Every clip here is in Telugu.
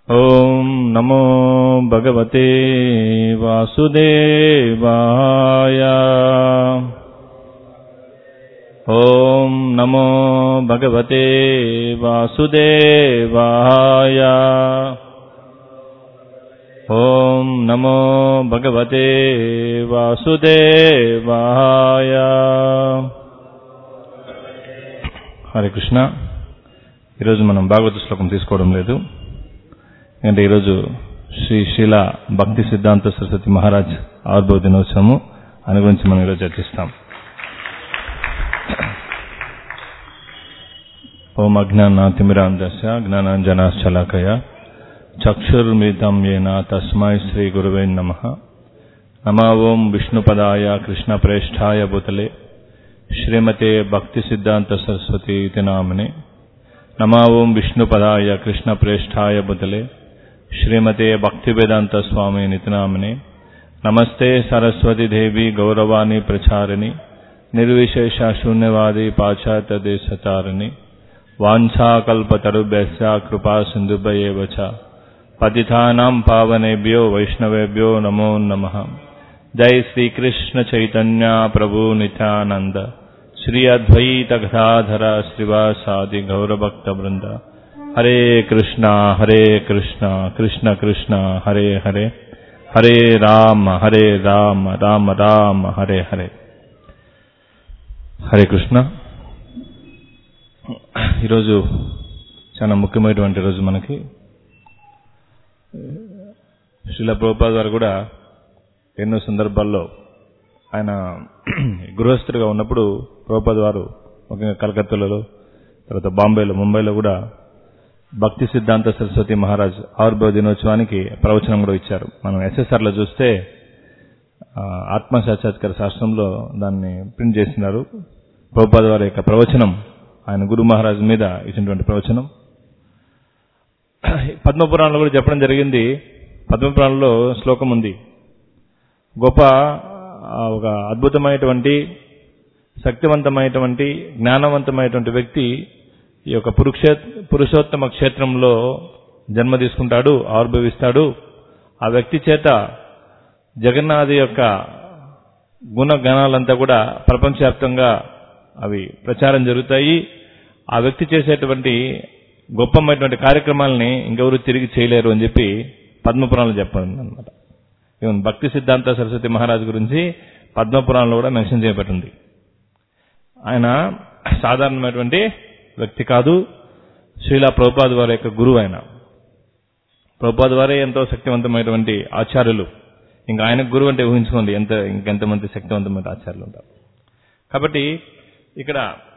ॐ नमो भगवते वासुदेवाय ॐ नमो भगवते वासुदेवाय ॐ नमो भगवते वासुदेवाय హరే కృష్ణ ఈరోజు మనం భాగవత శ్లోకం తీసుకోవడం లేదు ఎందుకంటే ఈరోజు శ్రీ శీల భక్తి సిద్ధాంత సరస్వతి మహారాజ్ ఆవిర్భావ దినోత్సవము దాని గురించి మనం ఈరోజు చర్చిస్తాం ఓం అజ్ఞానాతిమిరాంధస్య జ్ఞానాంజనాశ్చలాకయ చక్షుర్మితం ఏన తస్మై శ్రీ గురువే నమ నమా ఓం విష్ణుపదాయ కృష్ణప్రేష్ఠాయ భూతలే శ్రీమతే భక్తి సిద్ధాంత సరస్వతి ఇతి నామనే నమా ఓం విష్ణుపదాయ కృష్ణప్రేష్ఠాయ బుతలే శ్రీమతే భక్తి వేదాంత స్వామి నితినామనే నమస్తే సరస్వతి దేవి గౌరవాణి ప్రచారిణి నిర్విశేష శూన్యవాది పాశ్చాత్య దేశతారిణి వాంఛాకల్పతరుభ్యస్య కృపా సింధుభయేవ చ పతిథానాం పావనేభ్యో వైష్ణవేభ్యో నమో నమః జై శ్రీకృష్ణ చైతన్య ప్రభు నిత్యానంద శ్రీ అద్వైత గదాధర శ్రీవాసాది గౌరభక్త బృంద హరే కృష్ణ హరే కృష్ణ కృష్ణ కృష్ణ హరే హరే హరే రామ హరే రామ రామ రామ హరే హరే హరే కృష్ణ ఈరోజు చాలా ముఖ్యమైనటువంటి రోజు మనకి శ్రీల ప్రభుపాద్ గారు కూడా ఎన్నో సందర్భాల్లో ఆయన గృహస్థుడిగా ఉన్నప్పుడు ప్రభుపాద్ వారు ముఖ్యంగా కలకత్తాలో తర్వాత బాంబేలో ముంబైలో కూడా భక్తి సిద్ధాంత సరస్వతి మహారాజ్ ఆవిర్భావ దినోత్సవానికి ప్రవచనం కూడా ఇచ్చారు మనం ఎస్ఎస్ఆర్లో చూస్తే ఆత్మ సాక్షాత్కార శాస్త్రంలో దాన్ని ప్రింట్ చేసినారు ప్రభుపాద్ వారి యొక్క ప్రవచనం ఆయన గురు మహారాజ్ మీద ఇచ్చినటువంటి ప్రవచనం పద్మపురాణంలో కూడా చెప్పడం జరిగింది పద్మపురాణంలో శ్లోకం ఉంది గొప్ప ఒక అద్భుతమైనటువంటి శక్తివంతమైనటువంటి జ్ఞానవంతమైనటువంటి వ్యక్తి ఈ యొక్క పురుక్షే పురుషోత్తమ క్షేత్రంలో జన్మ తీసుకుంటాడు ఆవిర్భవిస్తాడు ఆ వ్యక్తి చేత జగన్నాథి యొక్క గుణగణాలంతా కూడా ప్రపంచవ్యాప్తంగా అవి ప్రచారం జరుగుతాయి ఆ వ్యక్తి చేసేటువంటి గొప్పమైనటువంటి కార్యక్రమాలని ఇంకెవరు తిరిగి చేయలేరు అని చెప్పి పద్మపురాణంలో చెప్పండి అనమాట ఈవెన్ భక్తి సిద్ధాంత సరస్వతి మహారాజ్ గురించి పద్మపురాణంలో కూడా మెన్షన్ చేయబడింది ఆయన సాధారణమైనటువంటి వ్యక్తి కాదు శ్రీలా ప్రభుపాద్ వారి యొక్క గురువు ఆయన ప్రభుపాద్ వారే ఎంతో శక్తివంతమైనటువంటి ఆచార్యులు ఇంకా ఆయన గురువు అంటే ఊహించుకోండి ఎంత ఇంకెంతమంది శక్తివంతమైన ఆచార్యులు ఉంటారు కాబట్టి ఇక్కడ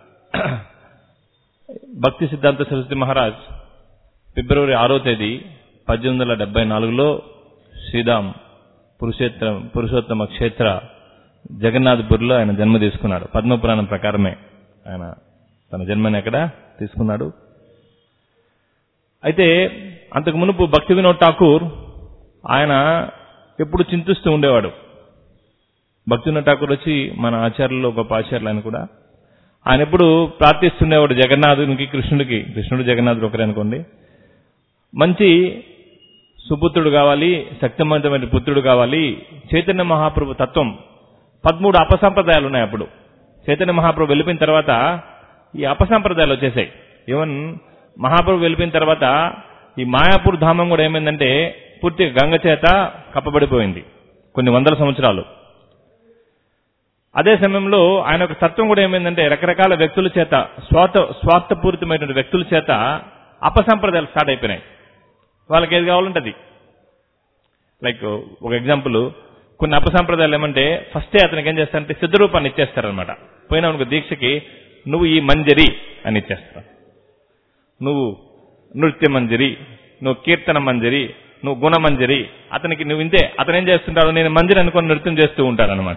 భక్తి సిద్ధాంత సరస్వతి మహారాజ్ ఫిబ్రవరి ఆరో తేదీ పద్దెనిమిది వందల డెబ్బై నాలుగులో శ్రీరామ్ పురుషోత్తమ పురుషోత్తమ క్షేత్ర జగన్నాథ్పూర్లో ఆయన జన్మ తీసుకున్నాడు పద్మపురాణం ప్రకారమే ఆయన తన జన్మని ఎక్కడ తీసుకున్నాడు అయితే అంతకు మునుపు భక్తి వినోద్ ఠాకూర్ ఆయన ఎప్పుడు చింతిస్తూ ఉండేవాడు భక్తి వినోద్ ఠాకూర్ వచ్చి మన ఆచార్యుల్లో గొప్ప ఆచార్యులు ఆయన కూడా ఆయన ఎప్పుడు ప్రార్థిస్తుండేవాడు జగన్నాథునికి కృష్ణుడికి కృష్ణుడు జగన్నాథుడు ఒకరే అనుకోండి మంచి సుపుత్రుడు కావాలి శక్తివంతమైన పుత్రుడు కావాలి చైతన్య మహాప్రభు తత్వం పదమూడు అపసంప్రదాయాలు ఉన్నాయి అప్పుడు చైతన్య మహాప్రభు వెళ్ళిపోయిన తర్వాత ఈ అపసంప్రదాయాలు వచ్చేసాయి ఈవెన్ మహాప్రభు వెళ్ళిపోయిన తర్వాత ఈ మాయాపూర్ ధామం కూడా ఏమైందంటే పూర్తిగా గంగ చేత కప్పబడిపోయింది కొన్ని వందల సంవత్సరాలు అదే సమయంలో ఆయన యొక్క తత్వం కూడా ఏమైందంటే రకరకాల వ్యక్తుల చేత స్వార్థ స్వార్థపూరితమైనటువంటి వ్యక్తుల చేత అపసంప్రదాయాలు స్టార్ట్ అయిపోయినాయి వాళ్ళకి ఏది కావాలంటే అది లైక్ ఒక ఎగ్జాంపుల్ కొన్ని అపసంప్రదాయాలు ఏమంటే ఫస్టే అతనికి ఏం చేస్తారంటే సిద్ధరూపాన్ని ఇచ్చేస్తారనమాట పోయిన ఒక దీక్షకి నువ్వు ఈ మంజరి అని ఇచ్చేస్తారు నువ్వు నృత్య మంజరి నువ్వు కీర్తన మంజరి నువ్వు గుణ మంజరి అతనికి నువ్వు ఇంతే అతను ఏం చేస్తుంటాడు నేను మంజరి అనుకుని నృత్యం చేస్తూ ఉంటాడనమాట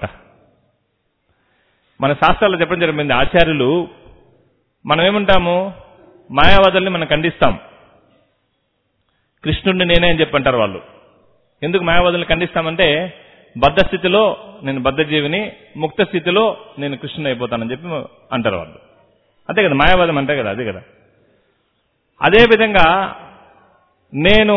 మన శాస్త్రాల్లో చెప్పడం జరిగింది ఆచార్యులు మనం ఏమంటాము మాయావాదుల్ని మనం ఖండిస్తాం కృష్ణుడిని నేనే అని చెప్పంటారు వాళ్ళు ఎందుకు మాయావాదుల్ని ఖండిస్తామంటే బద్ధ స్థితిలో నేను బద్ధ జీవిని ముక్త స్థితిలో నేను కృష్ణుని అయిపోతానని చెప్పి అంటారు వాళ్ళు అంతే కదా మాయావాదం అంటే కదా అదే కదా అదే విధంగా నేను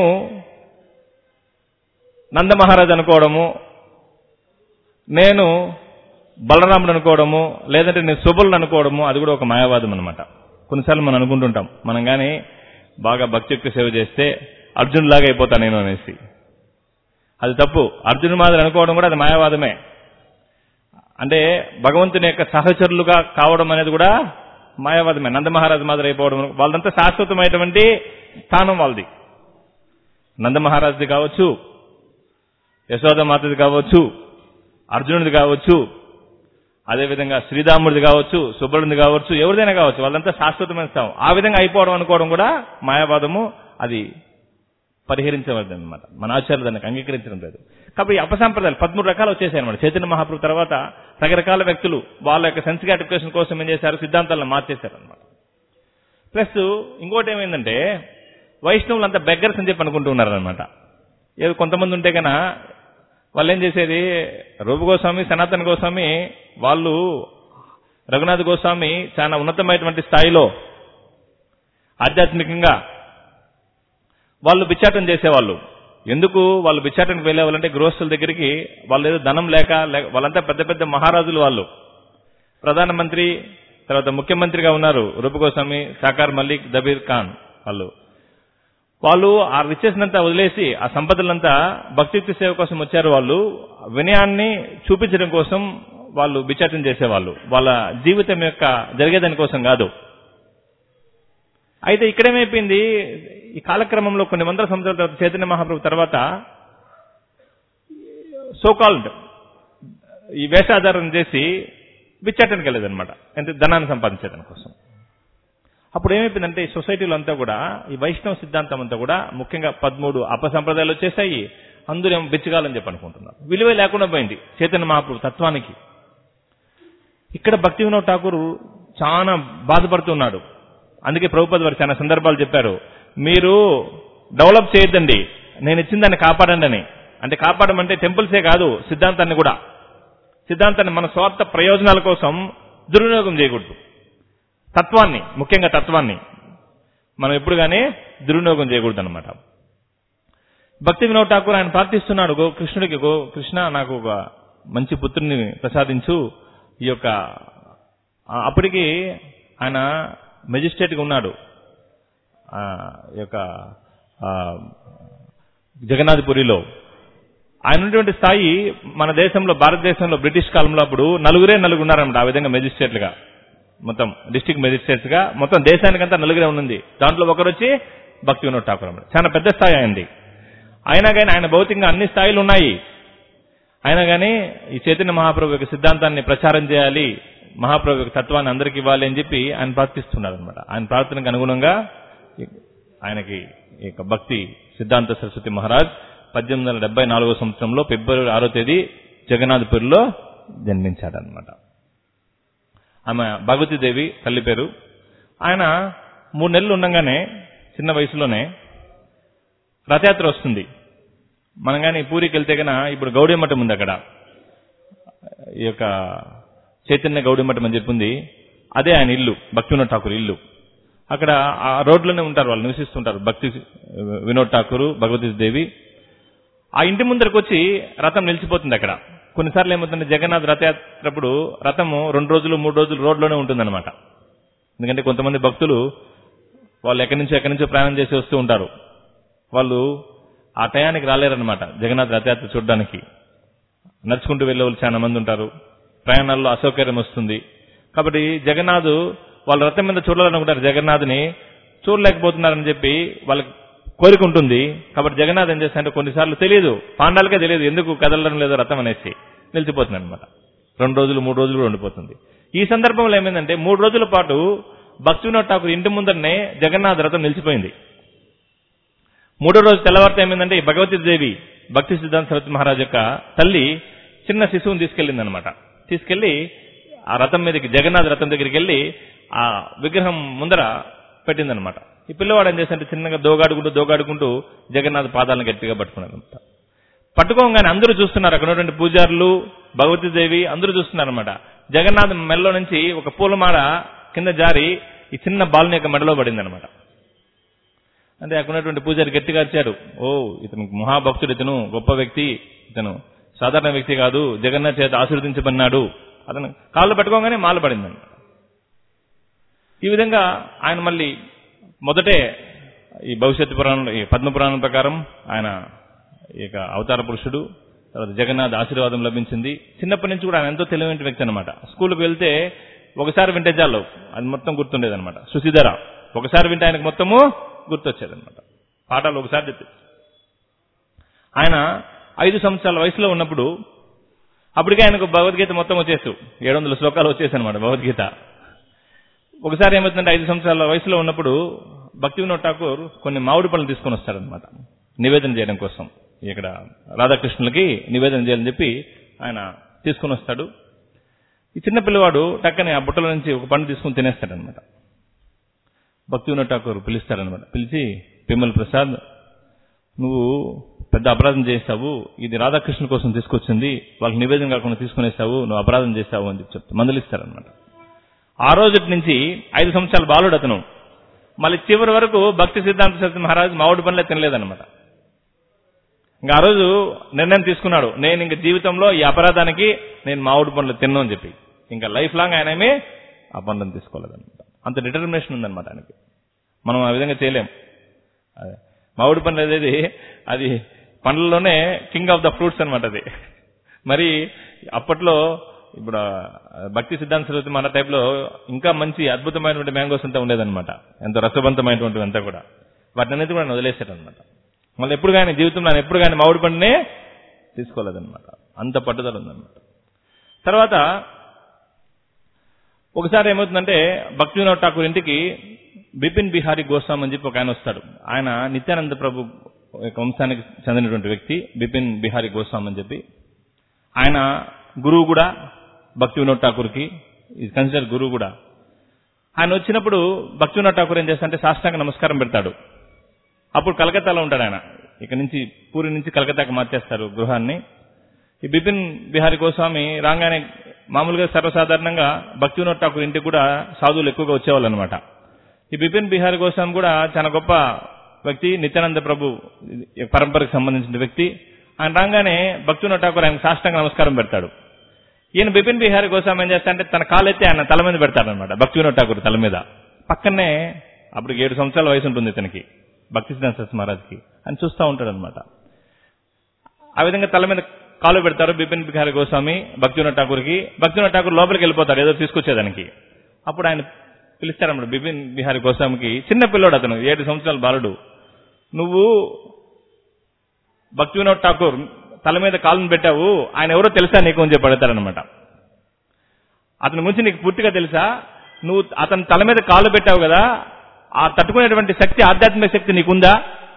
నందమహారాజ్ అనుకోవడము నేను బలరాముడు అనుకోవడము లేదంటే నేను సుబలుడు అనుకోవడము అది కూడా ఒక మాయావాదం అనమాట కొన్నిసార్లు మనం అనుకుంటుంటాం మనం కానీ బాగా భక్తియుక్త సేవ చేస్తే అర్జునులాగా అయిపోతా నేను అనేసి అది తప్పు అర్జునుడు మాదిరి అనుకోవడం కూడా అది మాయావాదమే అంటే భగవంతుని యొక్క సహచరులుగా కావడం అనేది కూడా మాయావాదమే నందమహారాజు మాదిరి అయిపోవడం వాళ్ళంతా శాశ్వతమైనటువంటి స్థానం వాళ్ళది నందమహారాజుది కావచ్చు యశోదమాతది కావచ్చు అర్జునుడిది కావచ్చు అదేవిధంగా శ్రీరాముడిది కావచ్చు సుబ్బరుడిది కావచ్చు ఎవరిదైనా కావచ్చు వాళ్ళంతా శాశ్వతమైన స్థానం ఆ విధంగా అయిపోవడం అనుకోవడం కూడా మాయావాదము అది పరిహరించవద్దు అనమాట మన ఆచార్యులు దానికి అంగీకరించడం లేదు కాబట్టి ఈ అపసంప్రదాయాలు పదమూడు రకాలు వచ్చేసాయి అనమాట చైతన్య మహాప్రభు తర్వాత రకరకాల వ్యక్తులు వాళ్ళ యొక్క సెన్స్ గ్రాటిఫికేషన్ కోసం ఏం చేశారు సిద్ధాంతాలను మార్చేశారు అనమాట ప్లస్ ఇంకోటి ఏమైందంటే వైష్ణవులు అంతా బెగ్గర్స్ అని చెప్పి అనుకుంటున్నారు అనమాట ఏదో కొంతమంది ఉంటే కన్నా వాళ్ళు ఏం చేసేది రూప గోస్వామి సనాతన గోస్వామి వాళ్ళు రఘునాథ్ గోస్వామి చాలా ఉన్నతమైనటువంటి స్థాయిలో ఆధ్యాత్మికంగా వాళ్ళు బిచ్చాటం చేసేవాళ్ళు ఎందుకు వాళ్ళు బిచ్చాటంకి వెళ్ళేవాళ్ళంటే గృహస్థుల దగ్గరికి వాళ్ళు ఏదో ధనం లేక లేక వాళ్ళంతా పెద్ద పెద్ద మహారాజులు వాళ్ళు ప్రధానమంత్రి తర్వాత ముఖ్యమంత్రిగా ఉన్నారు రూపగోస్వామి సాకార్ మల్లిక్ దబీర్ ఖాన్ వాళ్ళు వాళ్ళు ఆ రిచెస్ అంతా వదిలేసి ఆ సంపదలంతా భక్తియుక్తి సేవ కోసం వచ్చారు వాళ్ళు వినయాన్ని చూపించడం కోసం వాళ్ళు బిచాటం చేసేవాళ్ళు వాళ్ళ జీవితం యొక్క జరిగేదాని కోసం కాదు అయితే ఇక్కడేమైపోయింది ఈ కాలక్రమంలో కొన్ని వందల సంవత్సరాల తర్వాత చైతన్య మహాప్రభు తర్వాత సోకాల్డ్ ఈ వేషాధారం చేసి బిచ్చాటానికి వెళ్ళేదన్నమాట అంటే ధనాన్ని సంపాదించేదాని కోసం అప్పుడు ఏమైపోయిందంటే ఈ సొసైటీలో అంతా కూడా ఈ వైష్ణవ సిద్ధాంతం అంతా కూడా ముఖ్యంగా పదమూడు అపసంప్రదాయాలు వచ్చేసాయి అందరూ ఏమో బిచ్చగాలని చెప్పి అనుకుంటున్నారు విలువ లేకుండా పోయింది చైతన్య మహాప్రభు తత్వానికి ఇక్కడ భక్తి వినోద్ ఠాకూర్ చాలా బాధపడుతున్నాడు అందుకే ప్రభుపద వారు చాలా సందర్భాలు చెప్పారు మీరు డెవలప్ చేయొద్దండి నేను ఇచ్చిన దాన్ని కాపాడండి అని అంటే కాపాడమంటే టెంపుల్సే కాదు సిద్ధాంతాన్ని కూడా సిద్ధాంతాన్ని మన స్వార్థ ప్రయోజనాల కోసం దుర్వినియోగం చేయకూడదు తత్వాన్ని ముఖ్యంగా తత్వాన్ని మనం ఎప్పుడు కానీ దుర్వినియోగం చేయకూడదు అనమాట భక్తి వినోద్ ఠాకూర్ ఆయన ప్రార్థిస్తున్నాడు గో కృష్ణుడికి గో కృష్ణ నాకు ఒక మంచి పుత్రుని ప్రసాదించు ఈ యొక్క ఆ, అప్పటికి ఆయన మెజిస్ట్రేట్గా ఉన్నాడు ఆ, ఈ యొక్క ఆ, జగన్నాథపురిలో ఆయన ఉన్నటువంటి స్థాయి మన దేశంలో భారతదేశంలో బ్రిటిష్ కాలంలో అప్పుడు నలుగురే నలుగురు ఉన్నారన్నమాట ఆ విధంగా మెజిస్ట్రేట్లుగా మొత్తం డిస్టిక్ మెజిస్ట్రేట్స్ గా మొత్తం దేశానికంతా నలుగురే ఉన్నది దాంట్లో ఒకరు వచ్చి భక్తి వినోద్ ఠాకూర్ అన్నమాట చాలా పెద్ద స్థాయి అయింది అయినా కానీ ఆయన భౌతికంగా అన్ని స్థాయిలు ఉన్నాయి అయినా కానీ ఈ చైతన్య మహాప్రభు యొక్క సిద్ధాంతాన్ని ప్రచారం చేయాలి మహాప్రభు యొక్క తత్వాన్ని అందరికి ఇవ్వాలి అని చెప్పి ఆయన ప్రార్థిస్తున్నారు అనమాట ఆయన ప్రార్థనకు అనుగుణంగా ఆయనకి ఈ యొక్క భక్తి సిద్ధాంత సరస్వతి మహారాజ్ పద్దెనిమిది వందల డెబ్బై నాలుగో సంవత్సరంలో ఫిబ్రవరి ఆరో తేదీ జగన్నాథపురిలో జన్మించాడనమాట ఆమె భగవతీదేవి తల్లి పేరు ఆయన మూడు నెలలు ఉండగానే చిన్న వయసులోనే రథయాత్ర వస్తుంది మనం కానీ పూరికి వెళ్తే కన్నా ఇప్పుడు గౌడీ మఠం ఉంది అక్కడ ఈ యొక్క చైతన్య గౌడీ మఠం అని చెప్పింది అదే ఆయన ఇల్లు భక్తివినోద్ ఠాకూర్ ఇల్లు అక్కడ ఆ రోడ్లోనే ఉంటారు వాళ్ళు నివసిస్తుంటారు భక్తి వినోద్ ఠాకూర్ భగవతీ దేవి ఆ ఇంటి ముందరకు వచ్చి రథం నిలిచిపోతుంది అక్కడ కొన్నిసార్లు ఏమవుతుంది జగన్నాథ్ రథయాత్రప్పుడు రథము రెండు రోజులు మూడు రోజులు రోడ్లోనే ఉంటుందన్నమాట ఎందుకంటే కొంతమంది భక్తులు వాళ్ళు ఎక్కడి నుంచో ఎక్కడి నుంచో ప్రయాణం చేసి వస్తూ ఉంటారు వాళ్ళు ఆ టయానికి రాలేరన్నమాట జగన్నాథ్ రథయాత్ర చూడడానికి నడుచుకుంటూ వెళ్ళే వాళ్ళు చాలా మంది ఉంటారు ప్రయాణాల్లో అసౌకర్యం వస్తుంది కాబట్టి జగన్నాథ్ వాళ్ళ రథం మీద చూడాలనుకుంటారు జగన్నాథ్ని చూడలేకపోతున్నారని చెప్పి వాళ్ళకి కోరిక ఉంటుంది కాబట్టి జగన్నాథ్ ఏం చేస్తారంటే కొన్నిసార్లు తెలియదు పాండాలకే తెలియదు ఎందుకు కదలడం లేదో రథం అనేసి నిలిచిపోతుంది అనమాట రెండు రోజులు మూడు రోజులు కూడా ఉండిపోతుంది ఈ సందర్భంలో ఏమైందంటే మూడు రోజుల పాటు భక్తి వినోద్ ఠాకూర్ ఇంటి ముందరనే జగన్నాథ్ రథం నిలిచిపోయింది మూడో రోజు తెల్లవారితే ఏమైందంటే ఈ భగవతి దేవి భక్తి సిద్ధాంత సరస్వతి మహారాజ్ యొక్క తల్లి చిన్న శిశువుని తీసుకెళ్ళింది అనమాట తీసుకెళ్లి ఆ రథం మీదకి జగన్నాథ్ రథం దగ్గరికి వెళ్ళి ఆ విగ్రహం ముందర పెట్టిందనమాట ఈ పిల్లవాడు ఏం చేశారంటే చిన్నగా దోగాడుకుంటూ దోగాడుకుంటూ జగన్నాథ్ పాదాలను గట్టిగా పట్టుకున్నాడు అనమాట పట్టుకోగానే అందరూ చూస్తున్నారు అక్కడ ఉన్నటువంటి పూజారులు భగవతీదేవి అందరూ చూస్తున్నారు అనమాట జగన్నాథ్ మెల్లో నుంచి ఒక పూలమాల కింద జారి ఈ చిన్న బాలుని యొక్క మెడలో పడింది అనమాట అంటే అక్కడ ఉన్నటువంటి పూజారి గట్టిగా అరిచాడు ఓ ఇతను మహాభక్తుడు ఇతను గొప్ప వ్యక్తి ఇతను సాధారణ వ్యక్తి కాదు జగన్నాథ్ చేత ఆశీర్వదించబడినాడు అతను కాళ్ళు పట్టుకోగానే మాల పడిందండి ఈ విధంగా ఆయన మళ్ళీ మొదటే ఈ భవిష్యత్తు పురాణంలో ఈ పద్మ పురాణం ప్రకారం ఆయన ఇక అవతార పురుషుడు తర్వాత జగన్నాథ్ ఆశీర్వాదం లభించింది చిన్నప్పటి నుంచి కూడా ఆయన ఎంతో తెలివైన వ్యక్తి అనమాట స్కూల్కి వెళ్తే ఒకసారి వింటే చాలు అది మొత్తం గుర్తుండేదన్నమాట సుశీధర ఒకసారి వింటే ఆయనకు మొత్తము గుర్తొచ్చేదన్నమాట పాఠాలు ఒకసారి చెప్పి ఆయన ఐదు సంవత్సరాల వయసులో ఉన్నప్పుడు అప్పటికే ఆయనకు భగవద్గీత మొత్తం వచ్చేస్తూ ఏడు వందల శ్లోకాలు వచ్చేసానమాట భగవద్గీత ఒకసారి ఏమవుతుందంటే ఐదు సంవత్సరాల వయసులో ఉన్నప్పుడు భక్తి వినోద్ ఠాకూర్ కొన్ని మామిడి పళ్ళు తీసుకొని వస్తాడనమాట నివేదన చేయడం కోసం ఇక్కడ రాధాకృష్ణులకి నివేదన చేయాలని చెప్పి ఆయన తీసుకొని వస్తాడు ఈ చిన్న పిల్లవాడు టక్కని ఆ బుట్టల నుంచి ఒక పండు తీసుకుని తినేస్తాడనమాట భక్తి వినోద్ ఠాకూర్ పిలుస్తాడనమాట పిలిచి పిమ్మల్ ప్రసాద్ నువ్వు పెద్ద అపరాధం చేస్తావు ఇది రాధాకృష్ణ కోసం తీసుకొచ్చింది వాళ్ళకి నివేదన కాకుండా తీసుకునేస్తావు నువ్వు అపరాధం చేస్తావు అని చెప్పి చెప్తా మందలిస్తారనమాట ఆ రోజు నుంచి ఐదు సంవత్సరాల బాలుడు అతను మళ్ళీ చివరి వరకు భక్తి సిద్ధాంత సత్య మహారాజ్ మామిడి పనులే తినలేదన్నమాట ఇంకా ఆ రోజు నిర్ణయం తీసుకున్నాడు నేను ఇంక జీవితంలో ఈ అపరాధానికి నేను మామిడి పండ్లు తిన్ను అని చెప్పి ఇంకా లైఫ్ లాంగ్ ఆయనేమి ఆ పండ్లను తీసుకోలేదన్నమాట అంత డిటర్మినేషన్ ఉందన్నమాట ఆయనకి మనం ఆ విధంగా చేయలేం అదే మామిడి పండ్లు అనేది అది పండ్లలోనే కింగ్ ఆఫ్ ద ఫ్రూట్స్ అనమాట అది మరి అప్పట్లో ఇప్పుడు ఆ భక్తి సిద్ధాంత సరస్వతి మన టైప్ లో ఇంకా మంచి అద్భుతమైనటువంటి మ్యాంగోస్ అంతా ఉండేదన్నమాట ఎంతో రసవంతమైనటువంటివి అంతా కూడా వాటిని అనేది కూడా వదిలేసాడనమాట మళ్ళీ ఎప్పుడు కానీ జీవితంలో ఆయన ఎప్పుడు కానీ మామిడి పండునే తీసుకోలేదన్నమాట అంత పట్టుదల ఉందన్నమాట తర్వాత ఒకసారి ఏమవుతుందంటే భక్తి వినోద్ ఠాకూర్ ఇంటికి బిపిన్ బిహారీ గోస్వామి అని చెప్పి ఒక ఆయన వస్తాడు ఆయన నిత్యానంద ప్రభు యొక్క వంశానికి చెందినటువంటి వ్యక్తి బిపిన్ బిహారీ గోస్వామి అని చెప్పి ఆయన గురువు కూడా భక్తి వినోద్ ఠాకూర్కి ఇది కన్సిడర్ గురువు కూడా ఆయన వచ్చినప్పుడు భక్తి వినోద్ ఠాకూర్ ఏం చేస్తాడంటే సాష్టాంగ నమస్కారం పెడతాడు అప్పుడు కలకత్తాలో ఉంటాడు ఆయన ఇక్కడ నుంచి పూరి నుంచి కలకత్తాకి మార్చేస్తారు గృహాన్ని ఈ బిపిన్ బిహారీ గోస్వామి రాగానే మామూలుగా సర్వసాధారణంగా భక్తి వినోద్ ఠాకూర్ ఇంటికి కూడా సాధువులు ఎక్కువగా వచ్చేవాళ్ళు అనమాట ఈ బిపిన్ బిహారీ గోస్వామి కూడా చాలా గొప్ప వ్యక్తి నిత్యానంద ప్రభు పరంపరకు సంబంధించిన వ్యక్తి ఆయన రాగానే భక్తి వినోద్ ఠాకూర్ ఆయన సాష్టాంగ నమస్కారం పెడతాడు ఈయన బిపిన్ బిహారీ గోస్వామి ఏం చేస్తాడంటే తన కాలెత్తి ఆయన తల మీద పెడతాడనమాట భక్తి వినోద్ ఠాకూర్ తల మీద పక్కనే అప్పుడు ఏడు సంవత్సరాల వయసు ఉంటుంది ఇతనికి భక్తి సిద్ధాంత సరస్వతి మహారాజ్కి అని చూస్తూ ఉంటాడు అనమాట ఆ విధంగా తల మీద కాలు పెడతారు బిపిన్ బిహారీ గోస్వామి భక్తి వినోద్ ఠాకూర్కి భక్తి వినోద్ ఠాకూర్ లోపలికి వెళ్ళిపోతారు ఏదో తీసుకొచ్చేదానికి అప్పుడు ఆయన పిలుస్తారన్నమాట బిపిన్ బిహారీ గోస్వామికి చిన్న పిల్లోడు అతను ఏడు సంవత్సరాల బాలుడు నువ్వు భక్తి వినోద్ ఠాకూర్ తల మీద కాలును పెట్టావు ఆయన ఎవరో తెలుసా నీకు అని చెప్పి అడుగుతారనమాట అతని గురించి నీకు పూర్తిగా తెలుసా నువ్వు అతని తల మీద కాలు పెట్టావు కదా ఆ తట్టుకునేటువంటి శక్తి ఆధ్యాత్మిక శక్తి నీకుందా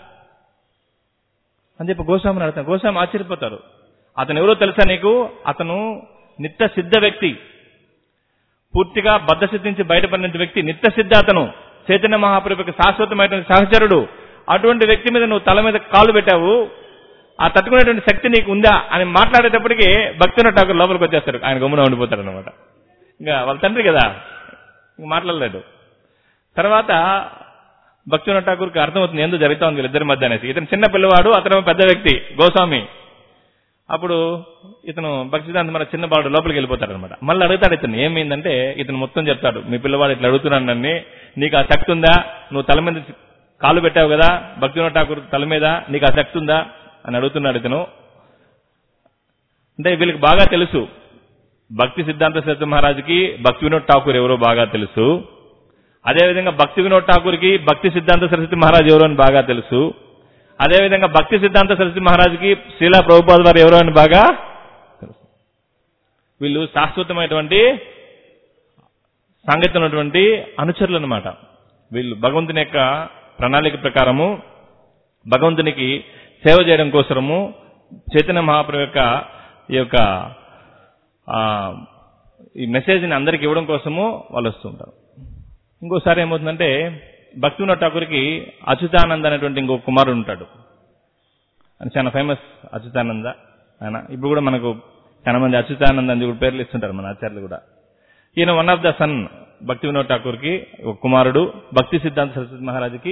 అని చెప్పి గోస్వామిని అడుగుతాను గోస్వామి ఆశ్చర్యపోతారు అతను ఎవరో తెలుసా నీకు అతను నిత్య సిద్ధ వ్యక్తి పూర్తిగా బద్ధసిద్ధి నుంచి బయటపడిన వ్యక్తి నిత్య సిద్ధ అతను చైతన్య మహాప్రభుకి శాశ్వతమైనటువంటి సహచరుడు అటువంటి వ్యక్తి మీద నువ్వు తల మీద కాలు పెట్టావు ఆ తట్టుకునేటువంటి శక్తి నీకు ఉందా అని మాట్లాడేటప్పటికి భక్తున ఠాకూర్ లోపలికి వచ్చేస్తాడు ఆయన గమ్మున ఉండిపోతాడు అనమాట ఇంకా వాళ్ళ తండ్రి కదా ఇంక మాట్లాడలేడు తర్వాత భక్తున ఠాకూర్కి అర్థమవుతుంది ఎందుకు జరుగుతా ఉంది వీళ్ళిద్దరి మధ్య అనేసి ఇతను చిన్న పిల్లవాడు అతను పెద్ద వ్యక్తి గోస్వామి అప్పుడు ఇతను భక్తిదాంత మన చిన్న బాలుడు లోపలికి వెళ్ళిపోతాడు అనమాట మళ్ళీ అడుగుతాడు ఇతను ఏమైందంటే ఇతను మొత్తం చెప్తాడు మీ పిల్లవాడు ఇట్లా అడుగుతున్నాడు నన్ను నీకు ఆ శక్తి ఉందా నువ్వు తల మీద కాలు పెట్టావు కదా భక్తివినోద్ ఠాకూర్ తల మీద నీకు ఆ శక్తి ఉందా అని అడుగుతున్నాడు ఇతను అంటే వీళ్ళకి బాగా తెలుసు భక్తి సిద్ధాంత సత్య మహారాజుకి భక్తి వినోద్ ఠాకూర్ ఎవరో బాగా తెలుసు అదేవిధంగా భక్తి వినోద్ ఠాకూర్కి భక్తి సిద్ధాంత సరస్వతి మహారాజు ఎవరో అని బాగా తెలుసు అదేవిధంగా భక్తి సిద్ధాంత సరస్వతి మహారాజుకి శీలా ప్రభుపాద వారు ఎవరో అని బాగా తెలుసు వీళ్ళు శాశ్వతమైనటువంటి సంగతి ఉన్నటువంటి అనుచరులు అనమాట వీళ్ళు భగవంతుని యొక్క ప్రణాళిక ప్రకారము భగవంతునికి సేవ చేయడం కోసము చైతన్య మహాప్రభు యొక్క ఈ యొక్క ఆ, ఈ మెసేజ్ని అందరికి ఇవ్వడం కోసము వాళ్ళు వస్తుంటారు ఇంకోసారి ఏమవుతుందంటే భక్తివినోద్ ఠాకూర్కి అచ్యుతానంద్ అనేటువంటి ఇంకో కుమారుడు ఉంటాడు అని చాలా ఫేమస్ అచ్యుతానంద ఆయన ఇప్పుడు కూడా మనకు చాలా మంది అచ్యుతానంద్ అని కూడా పేర్లు ఇస్తుంటారు మన ఆచార్యులు కూడా ఈయన వన్ ఆఫ్ ద సన్ భక్తి వినోద్ ఠాకూర్కి ఒక కుమారుడు భక్తి సిద్ధాంత సరస్వతి మహారాజుకి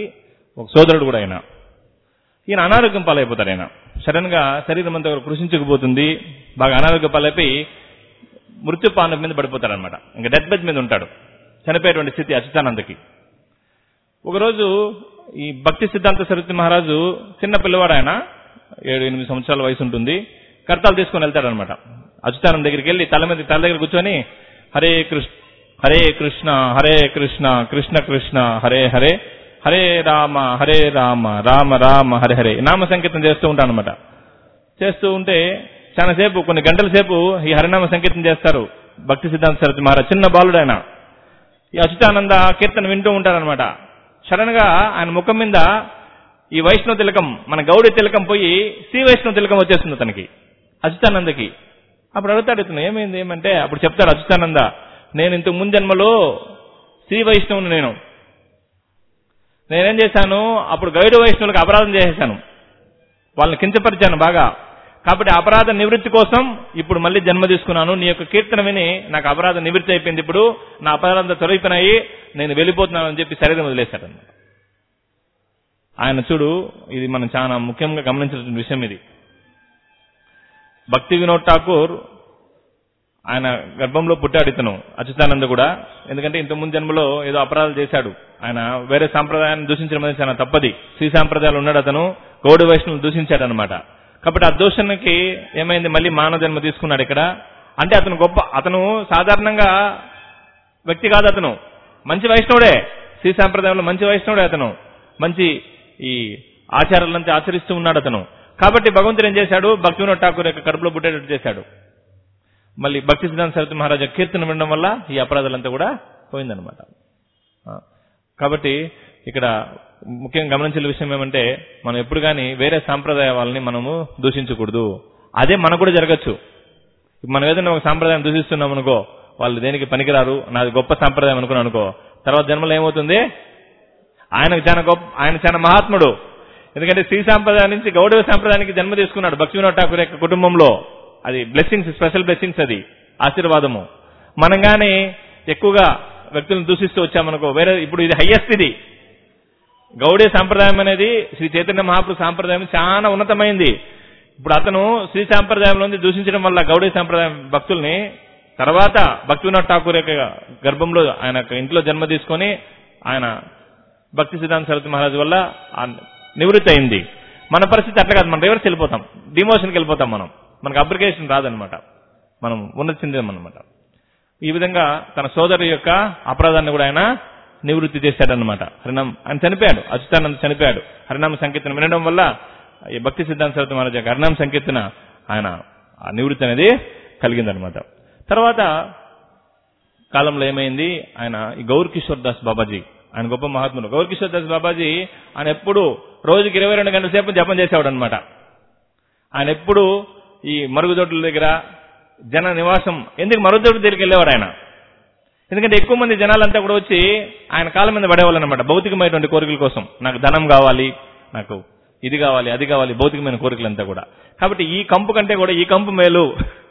ఒక సోదరుడు కూడా ఆయన ఈయన అనారోగ్యం పాలైపోతాడు ఆయన సడన్ గా శరీరం అంతా కృషించుకుపోతుంది బాగా అనారోగ్య పాలైపోయి మృత్యుపానం మీద పడిపోతాడు అనమాట ఇంకా డెత్ బెడ్ మీద ఉంటాడు చనిపోయేటువంటి స్థితి అచ్యుతానందకి ఒకరోజు ఈ భక్తి సిద్ధాంత సరస్వతి మహారాజు చిన్న పిల్లవాడు ఆయన ఏడు ఎనిమిది సంవత్సరాల వయసు ఉంటుంది కర్తాలు తీసుకొని వెళ్తాడనమాట అచ్యుతానంద దగ్గరికి వెళ్ళి తల మీద తల దగ్గర కూర్చొని హరే కృష్ణ హరే కృష్ణ హరే కృష్ణ కృష్ణ కృష్ణ హరే హరే హరే రామ హరే రామ రామ రామ హరే హరే నామ సంకీర్తన చేస్తూ ఉంటానమాట చేస్తూ ఉంటే చాలా సేపు కొన్ని గంటల సేపు ఈ హరినామ సంకీర్తన చేస్తారు భక్తి సిద్ధాంత సరస్వతి మహారాజ్ చిన్న బాలుడు ఆయన ఈ అచ్యుతానంద కీర్తన వింటూ ఉంటారనమాట సడన్ గా ఆయన ముఖం మీద ఈ వైష్ణవ తిలకం మన గౌడి తిలకం పోయి శ్రీ వైష్ణవ తిలకం వచ్చేస్తుంది తనకి అచ్యుతానందకి అప్పుడు అడుగుతాడు ఇతను ఏమైంది ఏమంటే అప్పుడు చెప్తాడు అచ్యుతానంద నేను ఇంతకు ముందు జన్మలో శ్రీ వైష్ణవుని నేను నేనేం చేశాను అప్పుడు గౌడ వైష్ణవులకు అపరాధం చేసేశాను వాళ్ళని కించపరిచాను బాగా కాబట్టి అపరాధ నివృత్తి కోసం ఇప్పుడు మళ్ళీ జన్మ తీసుకున్నాను నీ యొక్క కీర్తన విని నాకు అపరాధ నివృత్తి అయిపోయింది ఇప్పుడు నా అపరాధంతా తొలగిపోయినాయి నేను వెళ్ళిపోతున్నాను అని చెప్పి శరీరం వదిలేశాడు ఆయన చూడు ఇది మనం చాలా ముఖ్యంగా గమనించిన విషయం ఇది భక్తి వినోద్ ఠాకూర్ ఆయన గర్భంలో పుట్టాడు ఇతను అచ్యుతానంద కూడా ఎందుకంటే ఇంత ముందు జన్మలో ఏదో అపరాధాలు చేశాడు ఆయన వేరే సాంప్రదాయాన్ని దూషించడం అనేది చాలా తప్పది శ్రీ సాంప్రదాయాలు ఉన్నాడు అతను గౌడ వైష్ణవులు దూషించాడు అనమాట కాబట్టి ఆ దూషణకి ఏమైంది మళ్ళీ మానవ జన్మ తీసుకున్నాడు ఇక్కడ అంటే అతను గొప్ప అతను సాధారణంగా వ్యక్తి కాదు అతను మంచి వైష్ణవుడే శ్రీ సాంప్రదాయంలో మంచి వైష్ణవుడే అతను మంచి ఈ ఆచారాలంతా ఆచరిస్తూ ఉన్నాడు అతను కాబట్టి భగవంతుడు ఏం చేశాడు భక్తి వినోద్ ఠాకూర్ యొక్క కడుపులో పుట్టేటట్టు చేశాడు మళ్ళీ భక్తి సిద్ధాంత సరస్వతి మహారాజా కీర్తన వినడం వల్ల ఈ అపరాధాలంతా కూడా పోయిందనమాట ఆ, కాబట్టి ఇక్కడ ముఖ్యంగా గమనించిన విషయం ఏమంటే మనం ఎప్పుడు కానీ వేరే సాంప్రదాయ వాళ్ళని మనము దూషించకూడదు అదే మనకు కూడా జరగచ్చు ఇప్పుడు మనం ఏదైనా ఒక సాంప్రదాయం దూషిస్తున్నాం అనుకో వాళ్ళు దేనికి పనికిరారు నాది గొప్ప సాంప్రదాయం అనుకున్నాను అనుకో తర్వాత జన్మలో ఏమవుతుంది ఆయనకు చాలా గొప్ప ఆయన చాలా మహాత్ముడు ఎందుకంటే శ్రీ సాంప్రదాయం నుంచి గౌడవ సాంప్రదాయానికి జన్మ తీసుకున్నాడు భక్తి వినోద్ ఠాకూర్ యొక్క కుటుంబంలో అది బ్లెస్సింగ్స్ స్పెషల్ బ్లెస్సింగ్స్ అది ఆశీర్వాదము మనం గాని ఎక్కువగా వ్యక్తులను దూషిస్తూ వచ్చామనుకో వేరే ఇప్పుడు ఇది హయ్యెస్ట్ ఇది గౌడీ సాంప్రదాయం అనేది శ్రీ చైతన్య మహాప్రభు సాంప్రదాయం చాలా ఉన్నతమైంది ఇప్పుడు అతను శ్రీ సాంప్రదాయంలో దూషించడం వల్ల గౌడీ సాంప్రదాయం భక్తుల్ని తర్వాత భక్తి వినోద్ ఠాకూర్ యొక్క గర్భంలో ఆయన యొక్క ఇంట్లో జన్మ తీసుకొని ఆయన భక్తి సిద్ధాంత సరస్వతి మహారాజు వల్ల ఆ నివృత్తి అయింది మన పరిస్థితి అట్లా కాదు మనం రివర్స్ వెళ్ళిపోతాం డిమోషన్కి వెళ్ళిపోతాం మనం మనకు అప్లికేషన్ రాదనమాట మనం ఉన్నతి చెందామన్నమాట ఈ విధంగా తన సోదరు యొక్క అపరాధాన్ని కూడా ఆయన నివృత్తి చేశాడనమాట హరినామ్ ఆయన చనిపోయాడు అచ్యుతానంద చనిపోయాడు హరినామ సంకీర్తన వినడం వల్ల ఈ భక్తి సిద్ధాంత సరస్వతి మహారాజ్ యొక్క హరినామ సంకీర్తన ఆయన ఆ నివృత్తి అనేది కలిగిందనమాట తర్వాత కాలంలో ఏమైంది ఆయన ఈ గౌర్ కిషోర్ దాస్ బాబాజీ ఆయన గొప్ప మహాత్ముడు గౌర్ కిషోర్ దాస్ బాబాజీ ఆయన ఎప్పుడు రోజుకి ఇరవై రెండు గంటల సేపు జపం చేసేవాడు అనమాట ఆయన ఎప్పుడు ఈ మరుగుదొడ్ల దగ్గర జన నివాసం ఎందుకు మరుగుదొడ్ల దగ్గరికి వెళ్ళేవాడు ఆయన ఎందుకంటే ఎక్కువ మంది జనాలంతా కూడా వచ్చి ఆయన కాలం మీద పడేవాళ్ళు అనమాట భౌతికమైనటువంటి కోరికల కోసం నాకు ధనం కావాలి నాకు ఇది కావాలి అది కావాలి భౌతికమైన కోరికలంతా కూడా కాబట్టి ఈ కంపు కంటే కూడా ఈ కంపు మేలు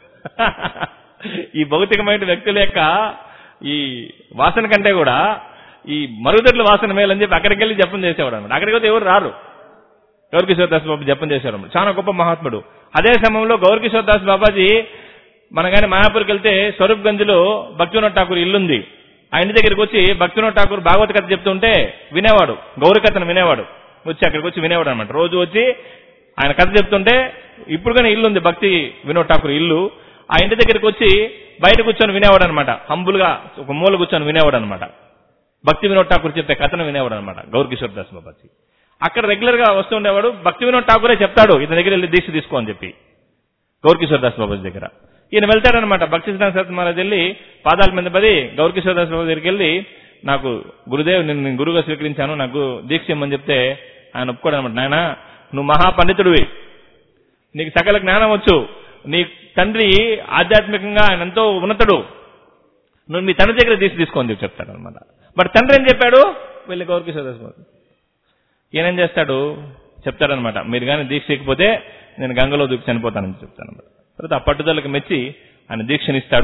ఈ భౌతికమైన వ్యక్తుల యొక్క ఈ వాసన కంటే కూడా ఈ మరుగుదొడ్ల వాసన మేలు అని చెప్పి అక్కడికి వెళ్ళి జపం చేసేవాడు అనమాట అక్కడికి పోతే ఎవరు రారు గౌరకిషోర్ దాస్ బాబు జపం చేశారు చాలా గొప్ప మహాత్ముడు అదే సమయంలో గౌరకిషోర్ దాస్ బాబాజీ మన కానీ మాయాపూర్కి వెళ్తే స్వరూప్ గంజ్లో భక్తివినోద్ ఠాకూర్ ఇల్లుంది ఆ ఇంటి దగ్గరికి వచ్చి భక్తివినోద్ ఠాకూర్ భాగవత కథ చెప్తుంటే వినేవాడు గౌరీ కథను వినేవాడు వచ్చి అక్కడికి వచ్చి వినేవాడు అనమాట రోజు వచ్చి ఆయన కథ చెప్తుంటే ఇప్పుడు కానీ ఇల్లు ఉంది భక్తి వినోద్ ఠాకూర్ ఇల్లు ఆ ఇంటి దగ్గరికి వచ్చి బయట కూర్చొని వినేవాడు అనమాట హంబుల్ గా ఒక మూల కూర్చొని వినేవాడు అనమాట భక్తి వినోద్ ఠాకూర్ చెప్పే కథను వినేవాడు అనమాట గౌర్ కిషోర్ దాస్ బాబాజీ అక్కడ రెగ్యులర్ గా వస్తూ ఉండేవాడు భక్తి వినోద్ ఠాకూరే చెప్తాడు ఇతని దగ్గర వెళ్ళి దీక్ష తీసుకో అని చెప్పి గౌర్ కిషోర్ దాస్ బాబాజీ దగ్గర ఈయన వెళ్తాడనమాట భక్తి సిద్ధాంత సరస్వతి మహారాజ్ వెళ్ళి పాదాల మీద పడి గౌర్ కిషోర్ దాస్ బాబు దగ్గరికి వెళ్ళి నాకు గురుదేవ్ నేను నేను గురువుగా స్వీకరించాను నాకు దీక్ష ఇమ్మని చెప్తే ఆయన ఒప్పుకోడు అనమాట నాయన నువ్వు మహాపండితుడివి నీకు సకల జ్ఞానం వచ్చు నీ తండ్రి ఆధ్యాత్మికంగా ఆయన ఎంతో ఉన్నతుడు నువ్వు మీ తండ్రి దగ్గర దీక్ష తీసుకొని చెప్పి చెప్తాడు అనమాట బట్ తండ్రి ఏం చెప్పాడు వెళ్ళి గౌర్ కిషోర్ దాస్ బాబు ఈయనేం చేస్తాడు చెప్తాడనమాట మీరు కానీ దీక్ష చేయకపోతే నేను గంగలో దూకి చనిపోతానని చెప్తాను తర్వాత ఆ పట్టుదలకు మెచ్చి ఆయన దీక్షనిస్తాడు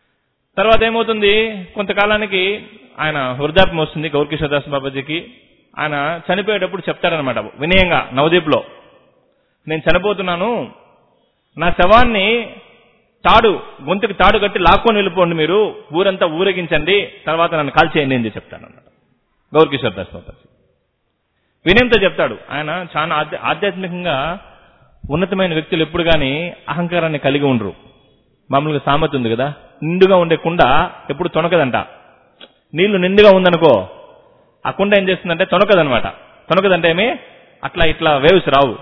తర్వాత ఏమవుతుంది కొంతకాలానికి ఆయన వృద్ధాప్యం వస్తుంది గౌరకిషోర్ దాస్ బాబాజీకి ఆయన చనిపోయేటప్పుడు చెప్తాడనమాట వినయంగా నవదీప్లో నేను చనిపోతున్నాను నా శవాన్ని తాడు గొంతుకి తాడు కట్టి లాక్కొని వెళ్ళిపోండి మీరు ఊరంతా ఊరేగించండి తర్వాత నన్ను కాల్చేయండి అని చెప్తాను అన్నమాట గౌరకిషోర్ దాస్ బాబాజీ వినయంతో చెప్తాడు ఆయన చాలా ఆధ్య- ఆధ్యాత్మికంగా ఉన్నతమైన వ్యక్తులు ఎప్పుడు కానీ అహంకారాన్ని కలిగి ఉండరు మామూలుగా సామెత ఉంది కదా నిండుగా ఉండే కుండ ఎప్పుడు తొనకదంట నీళ్లు నిండుగా ఉందనుకో ఆ కుండ ఏం చేస్తుందంటే తొనకదనమాట తొనకదంటే ఏమి అట్లా ఇట్లా వేవ్స్ రావు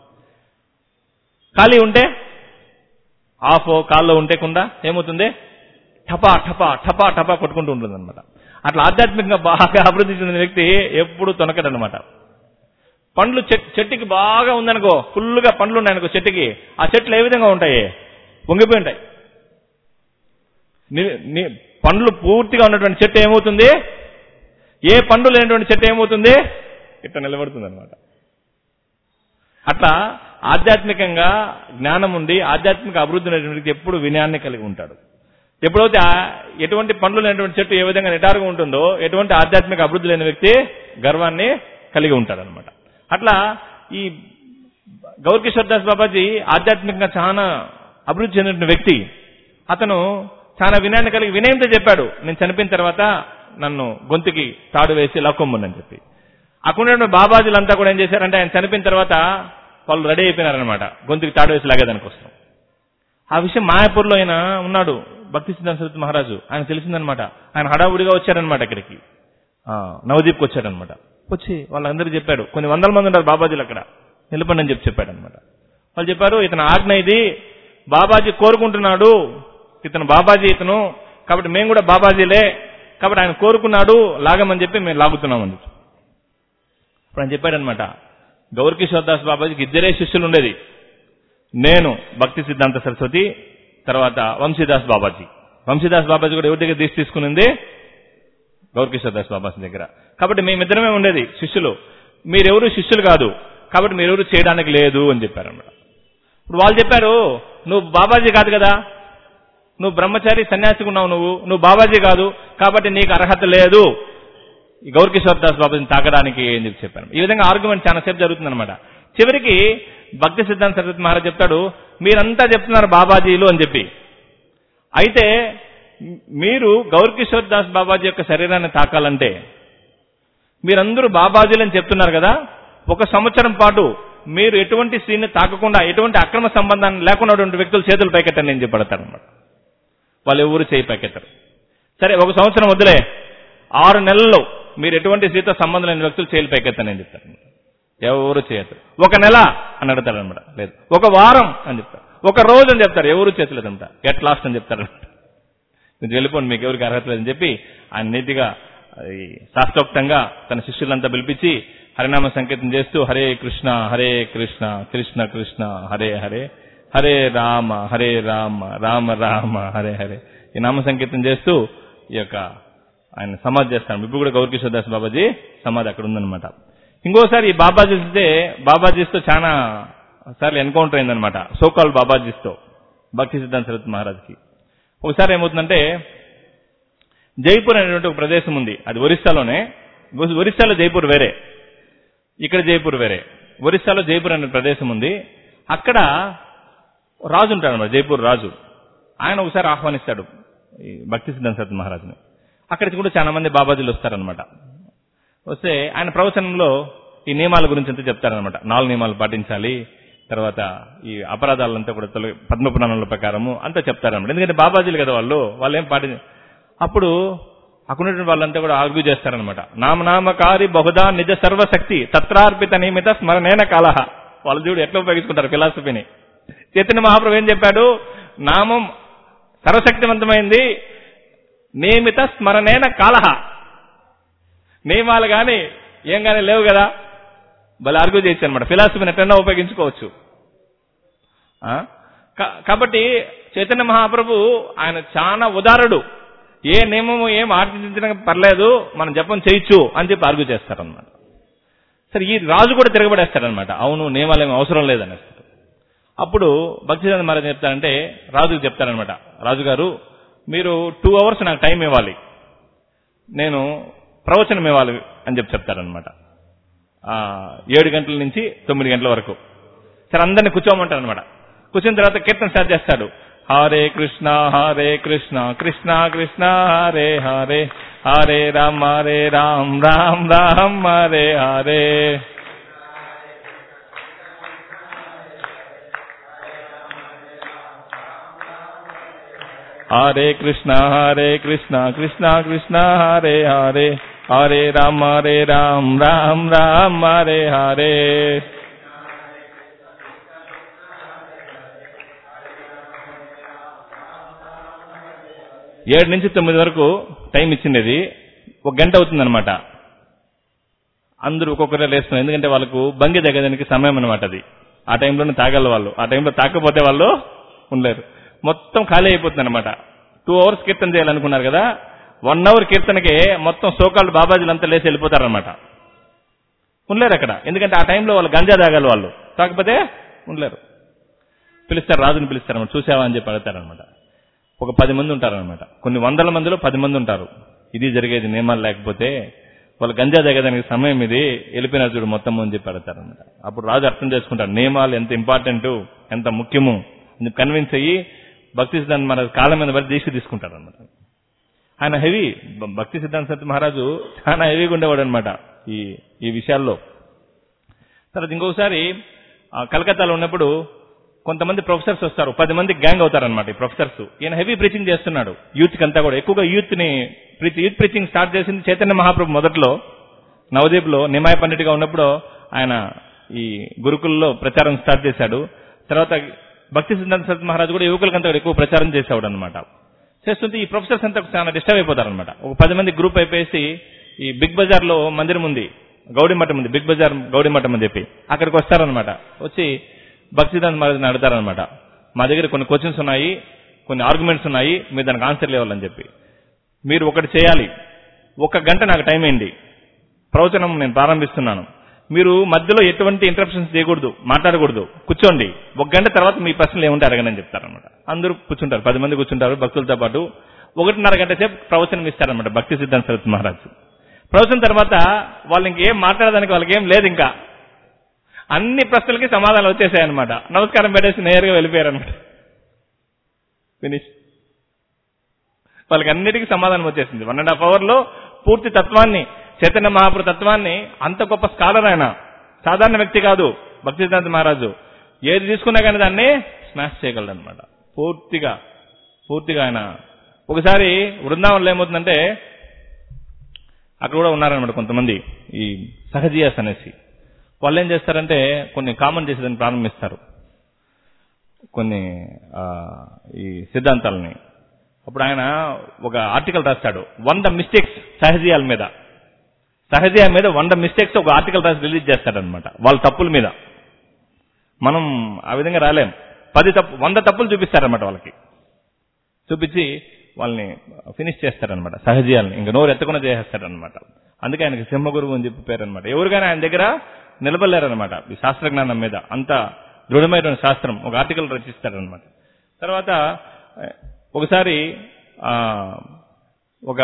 ఖాళీ ఉంటే ఆఫ్ కాల్లో ఉంటే కుండ ఏమవుతుంది టపా టపా టపా టపా కొట్టుకుంటూ ఉంటుంది అనమాట అట్లా ఆధ్యాత్మికంగా బాగా అభివృద్ధి చెందిన వ్యక్తి ఎప్పుడు తొనకడనమాట పండ్లు చెట్- చెట్టుకి బాగా ఉందనుకో ఫుల్గా పండ్లు ఉన్నాయనుకో చెట్టుకి ఆ చెట్లు ఏ విధంగా ఉంటాయి వంగిపోయి ఉంటాయి ని- ని- పండ్లు పూర్తిగా ఉన్నటువంటి చెట్టు ఏమవుతుంది ఏ పండు లేనటువంటి చెట్టు ఏమవుతుంది ఇట్లా నిలబడుతుంది అనమాట అట్లా ఆధ్యాత్మికంగా జ్ఞానం ఉండి ఆధ్యాత్మిక అభివృద్ధి ఉన్నటువంటి వ్యక్తి ఎప్పుడు వినయాన్ని కలిగి ఉంటాడు ఎప్పుడైతే ఆ- ఎటువంటి పండ్లు లేనటువంటి చెట్టు ఏ విధంగా నిటారుగా ఉంటుందో ఎటువంటి ఆధ్యాత్మిక అభివృద్ధి లేని వ్యక్తి గర్వాన్ని కలిగి ఉంటాడనమాట అట్లా ఈ గౌరకిషోర్ దాస్ బాబాజీ ఆధ్యాత్మికంగా చాలా అభివృద్ధి చెందిన వ్యక్తి అతను చాలా వినయాన్ని కలిగి వినయంతో చెప్పాడు నేను చనిపోయిన తర్వాత నన్ను గొంతుకి తాడు వేసి లాక్కొమ్మని చెప్పి అక్కడ బాబాజీలంతా కూడా ఏం చేశారంటే ఆయన చనిపోయిన తర్వాత వాళ్ళు రెడీ అయిపోయినారనమాట గొంతుకి తాడు వేసి లాగేదానికి వస్తాం ఆ విషయం మాయాపూర్లో ఆయన ఉన్నాడు భక్తి సిద్ధాంత సరస్వతి మహారాజు ఆయన తెలిసిందనమాట ఆయన హడావుడిగా వచ్చారనమాట ఇక్కడికి ఆ, నవదీప్కి వచ్చారనమాట వచ్చి వాళ్ళందరూ చెప్పాడు కొన్ని వందల మంది ఉన్నారు బాబాజీలు అక్కడ నిలబండి అని చెప్పి చెప్పాడు అనమాట వాళ్ళు చెప్పారు ఇతను ఆజ్ఞ ఇది బాబాజీ కోరుకుంటున్నాడు ఇతను బాబాజీ ఇతను కాబట్టి మేము కూడా బాబాజీలే కాబట్టి ఆయన కోరుకున్నాడు లాగమని చెప్పి మేము లాగుతున్నామని చెప్పి ఇప్పుడు ఆయన చెప్పాడనమాట గౌరకిషోర్ దాస్ బాబాజీకి ఇద్దరే శిష్యులు ఉండేది నేను భక్తి సిద్ధాంత సరస్వతి తర్వాత వంశీదాస్ బాబాజీ వంశీదాస్ బాబాజీ కూడా ఎవరి దగ్గర తీసి తీసుకునింది గౌరకిషోర్ దాస్ బాబాజీ దగ్గర కాబట్టి మేమిద్దరమే ఉండేది శిష్యులు మీరెవరు శిష్యులు కాదు కాబట్టి మీరెవరు చేయడానికి లేదు అని చెప్పారన్నమాట ఇప్పుడు వాళ్ళు చెప్పారు నువ్వు బాబాజీ కాదు కదా నువ్వు బ్రహ్మచారి సన్యాసిగా ఉన్నావు నువ్వు నువ్వు బాబాజీ కాదు కాబట్టి నీకు అర్హత లేదు ఈ గౌరకిషోర్ దాస్ బాబాజీని తాకడానికి అని చెప్పి చెప్పాను ఈ విధంగా ఆర్గ్యుమెంట్ చాలా సేపు జరుగుతుందన్నమాట చివరికి భక్తి సిద్ధాంత సరస్వతి మహారాజ్ చెప్తాడు మీరంతా చెప్తున్నారు బాబాజీలు అని చెప్పి అయితే మీరు గౌరకిషోర్ దాస్ బాబాజీ యొక్క శరీరాన్ని తాకాలంటే మీరందరూ బాబాజీలు అని చెప్తున్నారు కదా ఒక సంవత్సరం పాటు మీరు ఎటువంటి స్త్రీని తాకకుండా ఎటువంటి అక్రమ సంబంధాన్ని లేకుండా ఉన్నటువంటి వ్యక్తులు చేతులు పైకెట్టండి అని చెప్పడతారు అనమాట వాళ్ళు ఎవరు చేయి పైకెత్తరు సరే ఒక సంవత్సరం వదిలే ఆరు నెలల్లో మీరు ఎటువంటి స్త్రీతో సంబంధం లేని వ్యక్తులు చేతులు పైకెత్తని అని చెప్తారు ఎవరు చేయరు ఒక నెల అని అడుగుతారు అనమాట లేదు ఒక వారం అని చెప్తారు ఒక రోజు అని చెప్తారు ఎవరు చేతలేదంట ఎట్ లాస్ట్ అని చెప్తారు మీరు వెళ్ళిపోండి మీకు ఎవరికి అర్హత లేదని చెప్పి ఆయన నీతిగా ఈ శాస్త్రోక్తంగా తన శిష్యులంతా పిలిపించి హరినామ సంకేతం చేస్తూ హరే కృష్ణ హరే కృష్ణ కృష్ణ కృష్ణ హరే హరే హరే రామ హరే రామ రామ రామ హరే హరే ఈ నామ సంకీర్తన చేస్తూ ఈ యొక్క ఆయన సమాధి చేస్తాను ఇప్పుడు కూడా గౌరకిషోర్ దాస్ బాబాజీ సమాధి అక్కడ ఉందన్నమాట ఇంకోసారి ఈ బాబాజీస్తే బాబాజీస్తో చాలా సార్లు ఎన్కౌంటర్ అయిందనమాట సోకాల్ బాబాజీస్తో భక్తి సిద్ధాంత సరత్ మహారాజ్కి ఒకసారి ఏమవుతుందంటే జైపూర్ అనేటువంటి ఒక ప్రదేశం ఉంది అది ఒరిస్సాలోనే ఒరిస్సాలో జైపూర్ వేరే ఇక్కడ జైపూర్ వేరే ఒరిస్సాలో జైపూర్ అనే ప్రదేశం ఉంది అక్కడ రాజు ఉంటాడు అన్నమాట జైపూర్ రాజు ఆయన ఒకసారి ఆహ్వానిస్తాడు ఈ భక్తి సిద్ధాంత సత్ మహారాజుని అక్కడికి కూడా చాలా మంది బాబాజీలు వస్తారనమాట వస్తే ఆయన ప్రవచనంలో ఈ నియమాల గురించి అంతా చెప్తారనమాట నాలుగు నియమాలు పాటించాలి తర్వాత ఈ అపరాధాలంతా కూడా తొలగి పద్మపురాణాల ప్రకారము అంతా చెప్తారనమాట ఎందుకంటే బాబాజీలు కదా వాళ్ళు వాళ్ళు ఏం పాటి అప్పుడు అక్కడున్నటువంటి వాళ్ళంతా కూడా ఆర్గ్యూ చేస్తారనమాట నామనామకారి బహుదా నిజ సర్వశక్తి తత్రార్పిత నియమిత స్మరణేన కాలహ వాళ్ళు చూడు ఎట్లా ఉపయోగించుకుంటారు ఫిలాసఫీని చైతన్య మహాప్రభు ఏం చెప్పాడు నామం సర్వశక్తివంతమైంది నియమిత స్మరణేన కాలహ నియమాలు కానీ ఏం కానీ లేవు కదా భలే ఆర్గ్యూ చేయొచ్చు అనమాట ఫిలాసఫీని ఎట్లన్నా ఉపయోగించుకోవచ్చు ఆ? కా- కాబట్టి చైతన్య మహాప్రభు ఆయన చాలా ఉదారుడు ఏ నియమము ఏం ఆచరించడం పర్లేదు మనం జపం చేయొచ్చు అని చెప్పి ఆర్గ్యూ చేస్తారనమాట సరే ఈ రాజు కూడా తిరగబడేస్తాడనమాట అవును నియమాలు ఏమి అవసరం లేదనేస్తారు అప్పుడు భక్తిదాన్ మహారాజ్ చెప్తారంటే రాజుకు చెప్తారనమాట రాజుగారు మీరు టూ అవర్స్ నాకు టైం ఇవ్వాలి నేను ప్రవచనం ఇవ్వాలి అని చెప్పి చెప్తారనమాట ఆ, ఏడు గంటల నుంచి తొమ్మిది గంటల వరకు సరే అందరిని కూర్చోమంటారు అనమాట కూర్చున్న తర్వాత కీర్తన స్టార్ట్ చేస్తాడు హరే కృష్ణ హరే కృష్ణ కృష్ణ కృష్ణ హరే హరే హరే రామ్ హరే రామ్ రామ్ రామ్ హరే హరే హరే కృష్ణ హరే కృష్ణ కృష్ణ కృష్ణ హరే హరే హరే రామ్ హరే రామ్ రామ్ రామ్ హరే హరే ఏడు నుంచి తొమ్మిది వరకు టైం ఇచ్చినది ఒక గంట అవుతుందన్నమాట అందరూ ఒక్కొక్కరే లేస్తున్నారు ఎందుకంటే వాళ్ళకు బంగి దగ్గడానికి సమయం అనమాట అది ఆ టైంలోనే తాగల వాళ్ళు ఆ టైంలో తాకపోతే వాళ్ళు ఉండలేరు మొత్తం ఖాళీ అయిపోతుంది అనమాట టూ అవర్స్ కీర్తన చేయాలనుకున్నారు కదా వన్ అవర్ కీర్తనకే మొత్తం సోకాళ్ళు బాబాజీలంతా లేచి వెళ్ళిపోతారనమాట ఉండలేరు అక్కడ ఎందుకంటే ఆ టైంలో వాళ్ళు గంజా తాగాలి వాళ్ళు కాకపోతే ఉండలేరు పిలుస్తారు రాజుని పిలుస్తారు అన్నమాట చూసావా అని చెప్పి అడుగుతారనమాట ఒక పది మంది ఉంటారనమాట కొన్ని వందల మందిలో పది మంది ఉంటారు ఇది జరిగేది నియమాలు లేకపోతే వాళ్ళు గంజా తాగేదానికి సమయం ఇది వెళ్ళిపోయినారు చూడు మొత్తం అని చెప్పి అడుగుతారనమాట అప్పుడు రాజు అర్థం చేసుకుంటారు నియమాలు ఎంత ఇంపార్టెంట్ ఎంత ముఖ్యము అని కన్విన్స్ అయ్యి భక్తి సిద్ధాంత మహారాజు కాలం మీద పడి దీక్ష తీసుకుంటారు అనమాట ఆయన హెవీ భక్తి సిద్ధాంత సత్య మహారాజు చాలా హెవీగా ఉండేవాడు అనమాట ఈ ఈ విషయాల్లో తర్వాత ఇంకొకసారి ఆ, కలకత్తాలో ఉన్నప్పుడు కొంతమంది ప్రొఫెసర్స్ వస్తారు పది మంది గ్యాంగ్ అవుతారనమాట ఈ ప్రొఫెసర్స్ ఈయన హెవీ ప్రీచింగ్ చేస్తున్నాడు యూత్ అంతా కూడా ఎక్కువగా యూత్ ని యూత్ ప్రీచింగ్ స్టార్ట్ చేసింది చైతన్య మహాప్రభు మొదట్లో నవదీప్ లో నిమాయ పండిట్గా ఉన్నప్పుడు ఆయన ఈ గురుకుల్లో ప్రచారం స్టార్ట్ చేశాడు తర్వాత భక్తి సిద్ధాంత సత్ మహారాజు కూడా యువకులకంతా కూడా ఎక్కువ ప్రచారం చేసేవాడు అనమాట చేస్తుంటే ఈ ప్రొఫెసర్స్ అంతా చాలా డిస్టర్బ్ అయిపోతారనమాట ఒక పది మంది గ్రూప్ అయిపోయేసి ఈ బిగ్ బజార్ లో మందిరం ఉంది గౌడి మఠం ఉంది బిగ్ బజార్ గౌడి మఠం అని చెప్పి అక్కడికి వస్తారనమాట వచ్చి భక్తి సిద్ధాంత మహారాజుని అడుగుతారనమాట మా దగ్గర కొన్ని క్వశ్చన్స్ ఉన్నాయి కొన్ని ఆర్గ్యుమెంట్స్ ఉన్నాయి మీరు దానికి ఆన్సర్ ఇవ్వాలని చెప్పి మీరు ఒకటి చేయాలి ఒక గంట నాకు టైం అయింది ప్రవచనం నేను ప్రారంభిస్తున్నాను మీరు మధ్యలో ఎటువంటి ఇంటరప్షన్స్ చేయకూడదు మాట్లాడకూడదు కూర్చోండి ఒక గంట తర్వాత మీ ప్రశ్నలు ఏముంటే అడగని అని చెప్తారనమాట అందరూ కూర్చుంటారు పది మంది కూర్చుంటారు భక్తులతో పాటు ఒకటిన్నర గంట సేపు ప్రవచనం ఇస్తారనమాట భక్తి సిద్ధాంత సరస్వతి మహారాజ్ ప్రవచనం తర్వాత వాళ్ళు ఇంకేం మాట్లాడడానికి వాళ్ళకి ఏం లేదు ఇంకా అన్ని ప్రశ్నలకి సమాధానాలు వచ్చేసాయి అనమాట నమస్కారం పెట్టేసి నేరుగా వెళ్ళిపోయారు అనమాట ఫినిష్ వాళ్ళకి అన్నిటికీ సమాధానం వచ్చేసింది వన్ అండ్ హాఫ్ అవర్ లో పూర్తి తత్వాన్ని చైతన్య మహాప్రభు తత్వాన్ని అంత గొప్ప స్కాలర్ ఆయన సాధారణ వ్యక్తి కాదు భక్తి సిద్ధాంత మహారాజు ఏది తీసుకున్నా కానీ దాన్ని స్మాష్ చేయగలడు అనమాట పూర్తిగా పూర్తిగా ఆయన ఒకసారి బృందావనంలో ఏమవుతుందంటే అక్కడ కూడా ఉన్నారనమాట కొంతమంది ఈ సహజీయాస్ అనేసి వాళ్ళు ఏం చేస్తారంటే కొన్ని కామన్ చేసేదాన్ని ప్రారంభిస్తారు కొన్ని ఆ, ఈ సిద్ధాంతాలని అప్పుడు ఆయన ఒక ఆర్టికల్ రాస్తాడు వంద మిస్టేక్స్ సహజీయాల మీద సహజీయ మీద వంద మిస్టేక్స్ ఒక ఆర్టికల్ రాసి రిలీజ్ చేస్తాడనమాట వాళ్ళ తప్పుల మీద మనం ఆ విధంగా రాలేం పది తప్పు వంద తప్పులు చూపిస్తారనమాట వాళ్ళకి చూపించి వాళ్ళని ఫినిష్ చేస్తారనమాట సహజీయాలని ఇంకా నోరు ఎత్తకుండా చేసేస్తారనమాట అందుకే ఆయనకి సింహగురువు అని చెప్పి పేరు అనమాట ఎవరికైనా ఆయన దగ్గర నిలబడలేరనమాట ఈ శాస్త్రజ్ఞానం మీద అంత దృఢమైనటువంటి శాస్త్రం ఒక ఆర్టికల్ రచిస్తారనమాట తర్వాత ఆ, ఒకసారి ఆ, ఒక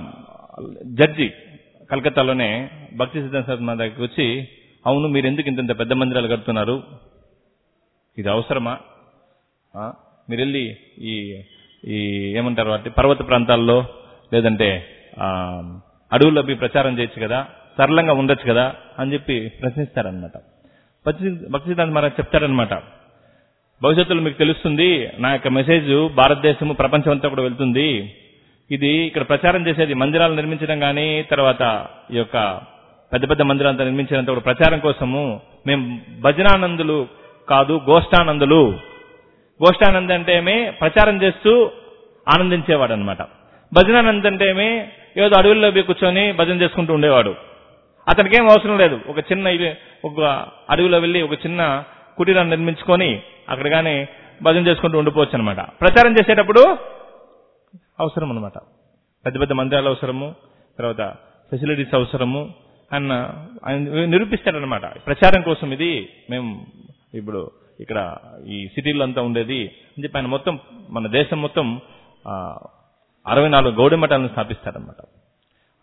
జడ్జి కలకత్తాలోనే భక్తి సిద్ధాంత సరస్వతి దగ్గరికి వచ్చి అవును మీరు ఎందుకు ఇంత ఇంత పెద్ద మందిరాలు కడుతున్నారు ఇది అవసరమా ఆ, మీరు వెళ్ళి ఈ ఈ ఏమంటారు వాటి పర్వత ప్రాంతాల్లో లేదంటే ఆ, అడవుల్లో పోయి ప్రచారం చేయొచ్చు కదా సరళంగా ఉండొచ్చు కదా అని చెప్పి ప్రశ్నిస్తారనమాట భక్తి భక్తి సిద్ధాంత మహారాజ్ చెప్తారనమాట భవిష్యత్తులో మీకు తెలుస్తుంది నా యొక్క మెసేజ్ భారతదేశము ప్రపంచం అంతా కూడా వెళ్తుంది ఇది ఇక్కడ ప్రచారం చేసేది మందిరాలు నిర్మించడం కానీ తర్వాత ఈ యొక్క పెద్ద పెద్ద మందిరాలతో నిర్మించినంత కూడా ప్రచారం కోసము మేము భజనానందులు కాదు గోష్ఠానందులు గోష్ఠానంద అంటే ఏమి ప్రచారం చేస్తూ ఆనందించేవాడు అనమాట భజనానంద్ అంటే ఏమి ఏదో అడవుల్లో పోయి కూర్చొని భజన చేసుకుంటూ ఉండేవాడు అతనికి ఏం అవసరం లేదు ఒక చిన్న ఇల్లు ఒక అడవిలో వెళ్ళి ఒక చిన్న కుటీరాన్ని నిర్మించుకొని అక్కడ కానీ భజన చేసుకుంటూ ఉండిపోవచ్చు అనమాట ప్రచారం చేసేటప్పుడు అవసరం అనమాట పెద్ద పెద్ద మందిరాలు అవసరము తర్వాత ఫెసిలిటీస్ అవసరము అన్న ఆయన నిరూపిస్తాడనమాట ప్రచారం కోసం ఇది మేము ఇప్పుడు ఇక్కడ ఈ సిటీలో అంతా ఉండేది అని చెప్పి ఆయన మొత్తం మన దేశం మొత్తం ఆ, అరవై నాలుగు గౌడ మఠాలను స్థాపిస్తాడనమాట ఆ,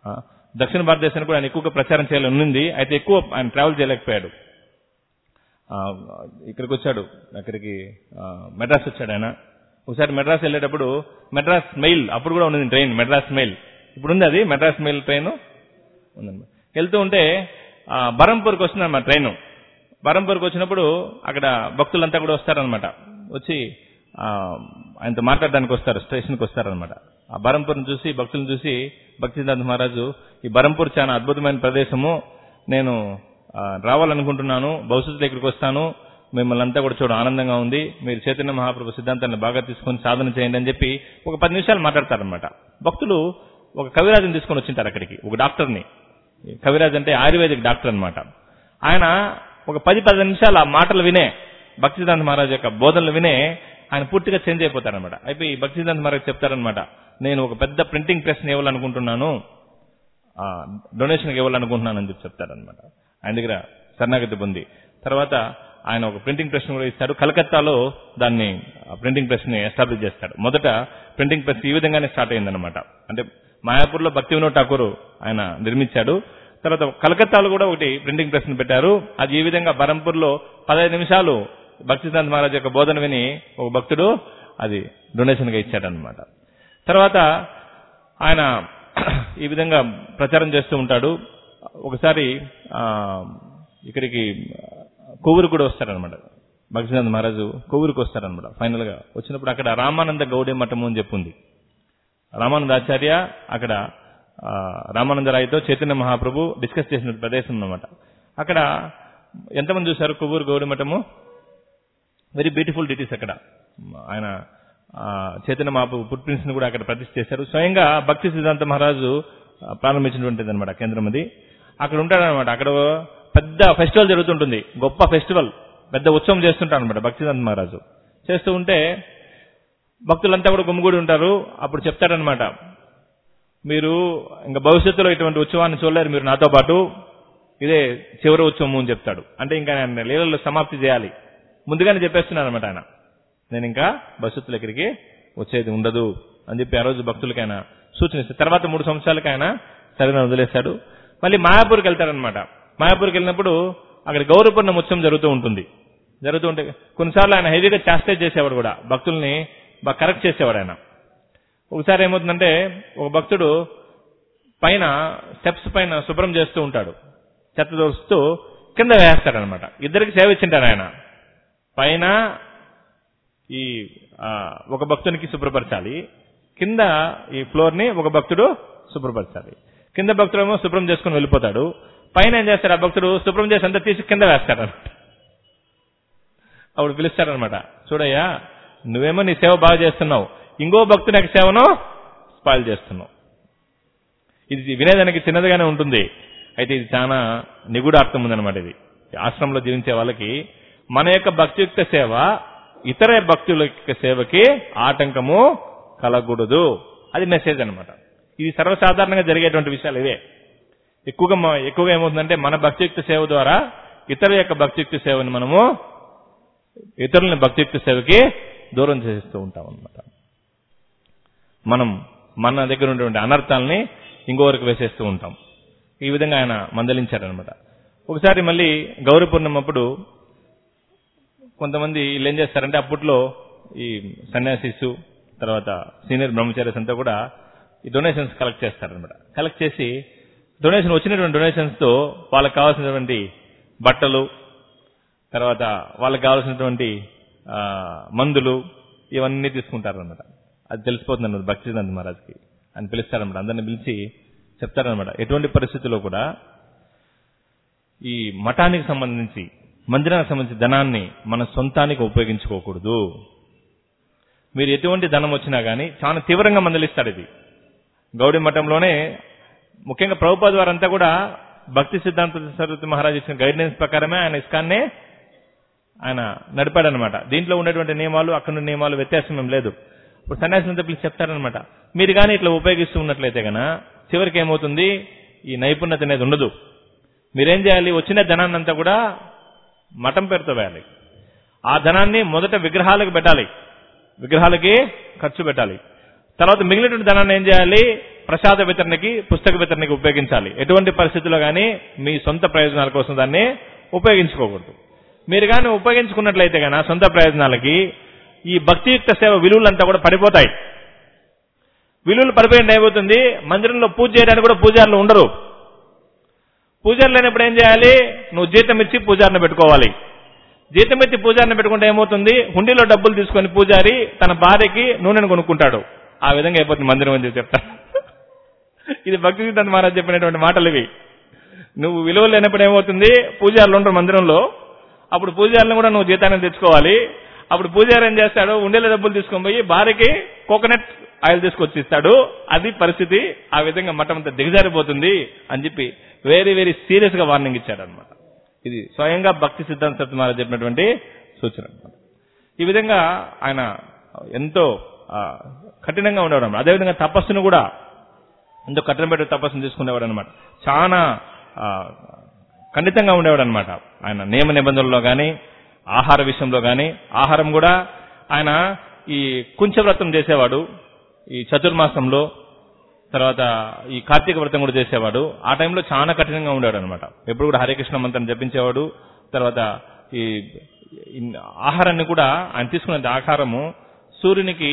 దక్షిణ భారతదేశానికి కూడా ఆయన ఎక్కువగా ప్రచారం చేయాలని ఉంది అయితే ఎక్కువ ఆయన ట్రావెల్ చేయలేకపోయాడు ఆ, ఇక్కడికి వచ్చాడు అక్కడికి ఆ, మెడ్రాస్ వచ్చాడు ఆయన ఒకసారి మెడ్రాస్ వెళ్ళేటప్పుడు మెడ్రాస్ మెయిల్ అప్పుడు కూడా ఉన్నది ట్రైన్ మెడ్రాస్ మెయిల్ ఇప్పుడు ఉంది అది మెడ్రాస్ మెయిల్ ట్రైన్ ఉందన్నమాట వెళ్తూ ఉంటే ఆ, బరంపూర్కి వస్తుంది మా ట్రైన్ బరంపూర్కి వచ్చినప్పుడు అక్కడ భక్తులంతా కూడా వస్తారనమాట వచ్చి ఆ, ఆయనతో మాట్లాడడానికి వస్తారు స్టేషన్కి వస్తారనమాట ఆ బరంపూర్ని చూసి భక్తులను చూసి భక్తిసిద్ధాంత మహారాజు ఈ బరంపూర్ చాలా అద్భుతమైన ప్రదేశము నేను ఆ, రావాలనుకుంటున్నాను భవిష్యత్తులో ఇక్కడికి వస్తాను మిమ్మల్ని అంతా కూడా చూడ ఆనందంగా ఉంది మీరు చైతన్య మహాప్రభు సిద్ధాంతాన్ని బాగా తీసుకొని సాధన చేయండి అని చెప్పి ఒక పది నిమిషాలు మాట్లాడతారనమాట భక్తులు ఒక కవిరాజుని తీసుకొని వచ్చింటారు అక్కడికి ఒక డాక్టర్ని కవిరాజ్ అంటే ఆయుర్వేదిక్ డాక్టర్ అన్నమాట ఆయన ఒక పది పది నిమిషాలు ఆ మాటలు వినే భక్తిసిద్ధాంత మహారాజ్ యొక్క బోధనలు వినే ఆయన పూర్తిగా చేంజ్ అయిపోతారనమాట అయిపోయి భక్తిసిద్ధాంత మహారాజ్ చెప్తారనమాట నేను ఒక పెద్ద ప్రింటింగ్ ప్రెస్ ని ఇవ్వాలనుకుంటున్నాను డొనేషన్ ఇవ్వాలనుకుంటున్నాను అని చెప్పి చెప్తారనమాట ఆయన దగ్గర శరణాగతి పొంది తర్వాత ఆయన ఒక ప్రింటింగ్ ప్రెస్ కూడా ఇస్తాడు కలకత్తాలో దాన్ని ప్రింటింగ్ ప్రెస్ ని ఎస్టాబ్లిష్ చేస్తాడు మొదట ప్రింటింగ్ ప్రెస్ ఈ విధంగానే స్టార్ట్ అయిందనమాట అంటే మాయాపూర్లో భక్తి వినోద్ ఠాకూర్ ఆయన నిర్మించాడు తర్వాత కలకత్తాలో కూడా ఒకటి ప్రింటింగ్ ప్రెస్ ని పెట్టారు అది ఈ విధంగా బరంపూర్లో పదహైదు నిమిషాలు భక్తిసిద్ధాంత మహారాజ్ యొక్క బోధన విని ఒక భక్తుడు అది డొనేషన్ గా ఇచ్చాడనమాట తర్వాత ఆయన ఈ విధంగా ప్రచారం చేస్తూ ఉంటాడు ఒకసారి ఆ, ఇక్కడికి కొవ్వూరు కూడా వస్తారనమాట భక్తినాథ్ మహారాజు కొవ్వూరుకు వస్తారనమాట ఫైనల్ గా వచ్చినప్పుడు అక్కడ రామానంద గౌడీ మఠము అని చెప్పుంది రామానంద ఆచార్య అక్కడ ఆ, రామానందరాయ్తో చైతన్య మహాప్రభు డిస్కస్ చేసిన ప్రదేశం అన్నమాట అక్కడ ఎంతమంది చూశారు కొవ్వూరు గౌడీ మఠము వెరీ బ్యూటిఫుల్ డిటీస్ అక్కడ ఆయన ఆ, చైతన్య మహాప్రభు ఫుట్ ప్రింట్స్ ని కూడా అక్కడ ప్రతిష్ఠ చేశారు స్వయంగా భక్తి సిద్ధాంత మహారాజు ఆ, ప్రారంభించినటువంటిది అనమాట కేంద్రం అది అక్కడ ఉంటాడనమాట అక్కడ పెద్ద ఫెస్టివల్ జరుగుతుంటుంది గొప్ప ఫెస్టివల్ పెద్ద ఉత్సవం చేస్తుంటారు అనమాట భక్తి సిద్ధాంత మహారాజు చేస్తూ ఉంటే భక్తులంతా కూడా గుమ్మిగూడి ఉంటారు అప్పుడు చెప్తారనమాట మీరు ఇంకా భవిష్యత్తులో ఇటువంటి ఉత్సవాన్ని చూడలేరు మీరు నాతో పాటు ఇదే చివరి ఉత్సవం అని చెప్తాడు అంటే ఇంకా ఆయన లీలల్లో సమాప్తి చేయాలి ముందుగానే చెప్పేస్తున్నాను అనమాట ఆయన నేను ఇంకా భవిష్యత్తులో ఇక్కడికి వచ్చేది ఉండదు అని చెప్పి ఆ రోజు భక్తులకి ఆయన సూచనిస్తాడు తర్వాత మూడు సంవత్సరాలకి ఆయన సరైన వదిలేశాడు మళ్ళీ మాయాపూర్కి వెళ్తారనమాట మాయాపూర్కి వెళ్ళినప్పుడు అక్కడ గౌరవపూర్ణ ఉత్సవం జరుగుతూ ఉంటుంది జరుగుతూ ఉంటే కొన్నిసార్లు ఆయన హెవీగా చాస్టేజ్ చేసేవాడు కూడా భక్తుల్ని బాగా కరెక్ట్ చేసేవాడు ఆయన ఒకసారి ఏమవుతుందంటే ఒక భక్తుడు పైన స్టెప్స్ పైన శుభ్రం చేస్తూ ఉంటాడు చెత్త దోస్తూ కింద వేస్తాడనమాట ఇద్దరికి సేవ ఇచ్చింటారు ఆయన పైన ఈ ఆ, ఒక భక్తునికి శుభ్రపరచాలి కింద ఈ ఫ్లోర్ ని ఒక భక్తుడు శుభ్రపరచాలి కింద భక్తుడు ఏమో శుభ్రం చేసుకుని వెళ్ళిపోతాడు పైన ఏం చేస్తాడు ఆ భక్తుడు శుభ్రం చేసి అంతా తీసి కింద వేస్తాడు అప్పుడు పిలుస్తాడనమాట చూడయ్యా నువ్వేమో నీ సేవ బాగా చేస్తున్నావు ఇంకో భక్తుని యొక్క సేవను స్పాయిల్ చేస్తున్నావు ఇది వినేదానికి చిన్నదిగానే ఉంటుంది అయితే ఇది చాలా నిగూఢ అర్థం ఉందన్నమాట ఇది ఈ ఆశ్రమంలో జీవించే వాళ్ళకి మన యొక్క భక్తియుక్త సేవ ఇతర భక్తుల యొక్క సేవకి ఆటంకము కలగకూడదు అది మెసేజ్ అన్నమాట ఇది సర్వసాధారణంగా జరిగేటువంటి విషయాలు ఇవే ఎక్కువగా మ- ఎక్కువగా ఏమవుతుందంటే మన భక్తియుక్త సేవ ద్వారా ఇతరుల యొక్క భక్తియుక్త సేవని మనము ఇతరులని భక్తియుక్త సేవకి దూరం చేస్తూ ఉంటాం అన్నమాట మనం మన దగ్గర ఉన్నటువంటి అనర్థాలని ఇంకొకరికి వేసేస్తూ ఉంటాం ఈ విధంగా ఆయన మందలించారనమాట ఒకసారి మళ్ళీ గౌరీ పూర్ణిమ అప్పుడు కొంతమంది వీళ్ళు ఏం చేస్తారంటే అప్పట్లో ఈ సన్యాసిస్ తర్వాత సీనియర్ బ్రహ్మచారీస్ అంతా కూడా ఈ డొనేషన్స్ కలెక్ట్ చేస్తారనమాట కలెక్ట్ చేసి డొనేషన్ వచ్చినటువంటి డొనేషన్స్ తో వాళ్ళకి కావాల్సినటువంటి బట్టలు తర్వాత వాళ్ళకి కావాల్సినటువంటి ఆ, మందులు ఇవన్నీ తీసుకుంటారనమాట అది తెలిసిపోతుంది అన్నమాట భక్తినంద్ మహారాజ్కి అని పిలుస్తారనమాట అందరిని పిలిచి చెప్తారనమాట ఎటువంటి పరిస్థితుల్లో కూడా ఈ మఠానికి సంబంధించి మందిరానికి సంబంధించి ధనాన్ని మన సొంతానికి ఉపయోగించుకోకూడదు మీరు ఎటువంటి ధనం వచ్చినా గానీ చాలా తీవ్రంగా మందలిస్తాడు ఇది గౌడీ మఠంలోనే ముఖ్యంగా ప్రభుపాద వారంతా కూడా భక్తి సిద్ధాంత సరస్వతి మహారాజ్ ఇచ్చిన గైడ్లైన్స్ ప్రకారమే ఆయన ఇస్కాన్నే ఆయన నడిపాడనమాట దీంట్లో ఉన్నటువంటి నియమాలు అక్కడ ఉన్న నియమాలు వ్యత్యాసం ఏం లేదు ఇప్పుడు సన్యాసినంతా పిలిచి చెప్తారనమాట మీరు కానీ ఇట్లా ఉపయోగిస్తూ ఉన్నట్లయితే గన చివరికి ఏమవుతుంది ఈ నైపుణ్యత అనేది ఉండదు మీరేం చేయాలి వచ్చిన ధనాన్ని అంతా కూడా మఠం పేరుతో వేయాలి ఆ ధనాన్ని మొదట విగ్రహాలకు పెట్టాలి విగ్రహాలకి ఖర్చు పెట్టాలి తర్వాత మిగిలినటువంటి ధనాన్ని ఏం చేయాలి ప్రసాద వితరణకి పుస్తక వితరణకి ఉపయోగించాలి ఎటువంటి పరిస్థితుల్లో కానీ మీ సొంత ప్రయోజనాల కోసం దాన్ని ఉపయోగించుకోకూడదు మీరు కానీ ఉపయోగించుకున్నట్లయితే కానీ సొంత ప్రయోజనాలకి ఈ భక్తియుక్త సేవ విలువలంతా కూడా పడిపోతాయి విలువలు పడిపోయింది ఏమవుతుంది మందిరంలో పూజ చేయడానికి కూడా పూజారులు ఉండరు పూజారులు లేనప్పుడు ఏం చేయాలి నువ్వు జీతం ఇచ్చి పూజారిని పెట్టుకోవాలి జీతం ఎత్తి పూజారిని పెట్టుకుంటే ఏమవుతుంది హుండీలో డబ్బులు తీసుకొని పూజారి తన భార్యకి నూనెను కొనుక్కుంటాడు ఆ విధంగా అయిపోతుంది మందిరం అని చెప్పి చెప్తా ఇది భక్తి సిద్ధాంత మహారాజ్ చెప్పినటువంటి మాటలు ఇవి నువ్వు విలువలు లేనప్పుడు ఏమవుతుంది పూజారులు ఉండరు మందిరంలో అప్పుడు పూజారులను కూడా నువ్వు జీతాన్ని తెచ్చుకోవాలి అప్పుడు పూజారి ఏం చేస్తాడు ఉండేల డబ్బులు తీసుకొని పోయి భార్యకి కోకోనట్ ఆయిల్ తీసుకొచ్చి ఇస్తాడు అది పరిస్థితి ఆ విధంగా మఠం అంతా దిగజారిపోతుంది అని చెప్పి వెరీ వెరీ సీరియస్ గా వార్నింగ్ ఇచ్చాడు అనమాట ఇది స్వయంగా భక్తి సిద్ధాంత సత్యమారాజ్ చెప్పినటువంటి సూచన అన్నమాట ఈ విధంగా ఆయన ఎంతో ఆ, కఠినంగా ఉండేవాడు అన్నమాట అదేవిధంగా తపస్సును కూడా ఎంతో కఠిన పెట్టే తపస్సును తీసుకునేవాడు అనమాట చాలా ఆ, ఖండితంగా ఉండేవాడు అనమాట ఆయన నియమ నిబంధనల్లో కానీ ఆహార విషయంలో కానీ ఆహారం కూడా ఆయన ఈ కుంచవ్రతం చేసేవాడు ఈ చతుర్మాసంలో తర్వాత ఈ కార్తీక వ్రతం కూడా చేసేవాడు ఆ టైంలో చాలా కఠినంగా ఉండేవాడు అనమాట ఎప్పుడు కూడా హరే కృష్ణ మంత్రం జపించేవాడు తర్వాత ఈ ఈ ఆహారాన్ని కూడా ఆయన తీసుకునే ఆహారము సూర్యునికి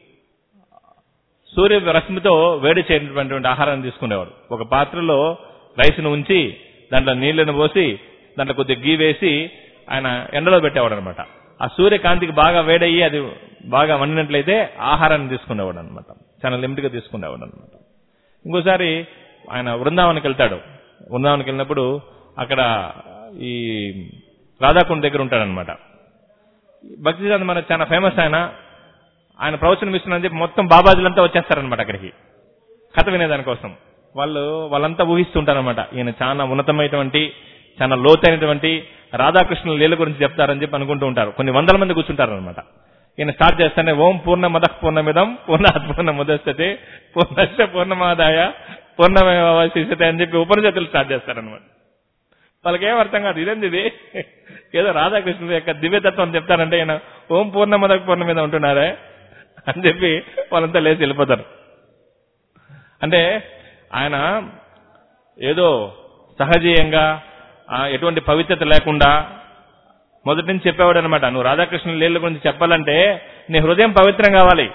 సూర్య రశ్మితో వేడి చేయనటువంటి ఆహారాన్ని తీసుకునేవాడు ఒక పాత్రలో రైస్ను ఉంచి దాంట్లో నీళ్లను పోసి దాంట్లో కొద్దిగా గీ వేసి ఆయన ఎండలో పెట్టేవాడు అనమాట ఆ సూర్యకాంతికి బాగా వేడయ్యి అది బాగా వండినట్లయితే ఆహారాన్ని తీసుకునేవాడు అనమాట చాలా లిమిట్ గా తీసుకునేవాడు అనమాట ఇంకోసారి ఆయన వృందావనికి వెళ్తాడు వృందావనికి వెళ్ళినప్పుడు అక్కడ ఈ రాధాకుండ దగ్గర ఉంటాడనమాట భక్తి సిద్ధాంత మన చాలా ఫేమస్ ఆయన ఆయన ప్రవచనం ఇస్తున్నని చెప్పి మొత్తం బాబాజీలంతా వచ్చేస్తారనమాట అక్కడికి కథ వినేదానికోసం వాళ్ళు వాళ్ళంతా ఊహిస్తుంటారనమాట ఈయన చాలా ఉన్నతమైనటువంటి చాలా లోతైనటువంటి రాధాకృష్ణుల లీల గురించి చెప్తారని చెప్పి అనుకుంటూ ఉంటారు కొన్ని వందల మంది కూర్చుంటారనమాట ఈయన స్టార్ట్ చేస్తానే ఓం పూర్ణ మద పూర్ణమిదం పూర్ణాత్ పూర్ణ ముదస్తతే పూర్ణశ్చ పూర్ణమాదాయ పూర్ణమేవాశిషతే అని చెప్పి ఉపనిషత్తులు స్టార్ట్ చేస్తారనమాట వాళ్ళకేం అర్థం కాదు ఇదేంది ఇది ఏదో రాధాకృష్ణుడు యొక్క దివ్యతత్వం చెప్తారంటే ఈయన ఓం పూర్ణ మద పూర్ణ మీద ఉంటున్నారే అని చెప్పి వాళ్ళంతా లేచి వెళ్ళిపోతారు అంటే ఆయన ఏదో సహజీయంగా ఆ, ఎటువంటి పవిత్రత లేకుండా మొదటి నుంచి చెప్పేవాడు అనమాట నువ్వు రాధాకృష్ణ లీల గురించి చెప్పాలంటే నీ హృదయం పవిత్రం కావాలి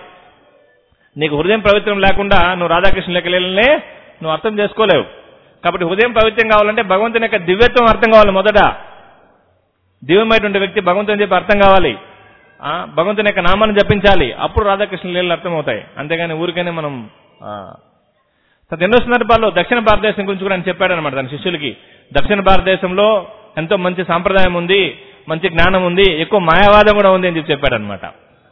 నీకు హృదయం పవిత్రం లేకుండా నువ్వు రాధాకృష్ణ లేఖ లీలనే నువ్వు అర్థం చేసుకోలేవు కాబట్టి హృదయం పవిత్రం కావాలంటే భగవంతుని యొక్క దివ్యత్వం అర్థం కావాలి మొదట దివ్యమైనటువంటి వ్యక్తి భగవంతుని చెప్పి అర్థం కావాలి ఆ, భగవంతుని యొక్క నామాన్ని జపించాలి అప్పుడు రాధాకృష్ణ లీలలు అర్థమవుతాయి అంతేగాని ఊరికనే మనం ఆ, తర్వాత ఎన్నో సందర్భాల్లో దక్షిణ భారతదేశం గురించి కూడా ఆయన చెప్పాడు అనమాట తన శిష్యులకి దక్షిణ భారతదేశంలో ఎంతో మంచి సాంప్రదాయం ఉంది మంచి జ్ఞానం ఉంది ఎక్కువ మాయావాదం కూడా ఉంది అని చెప్పి చెప్పాడు అనమాట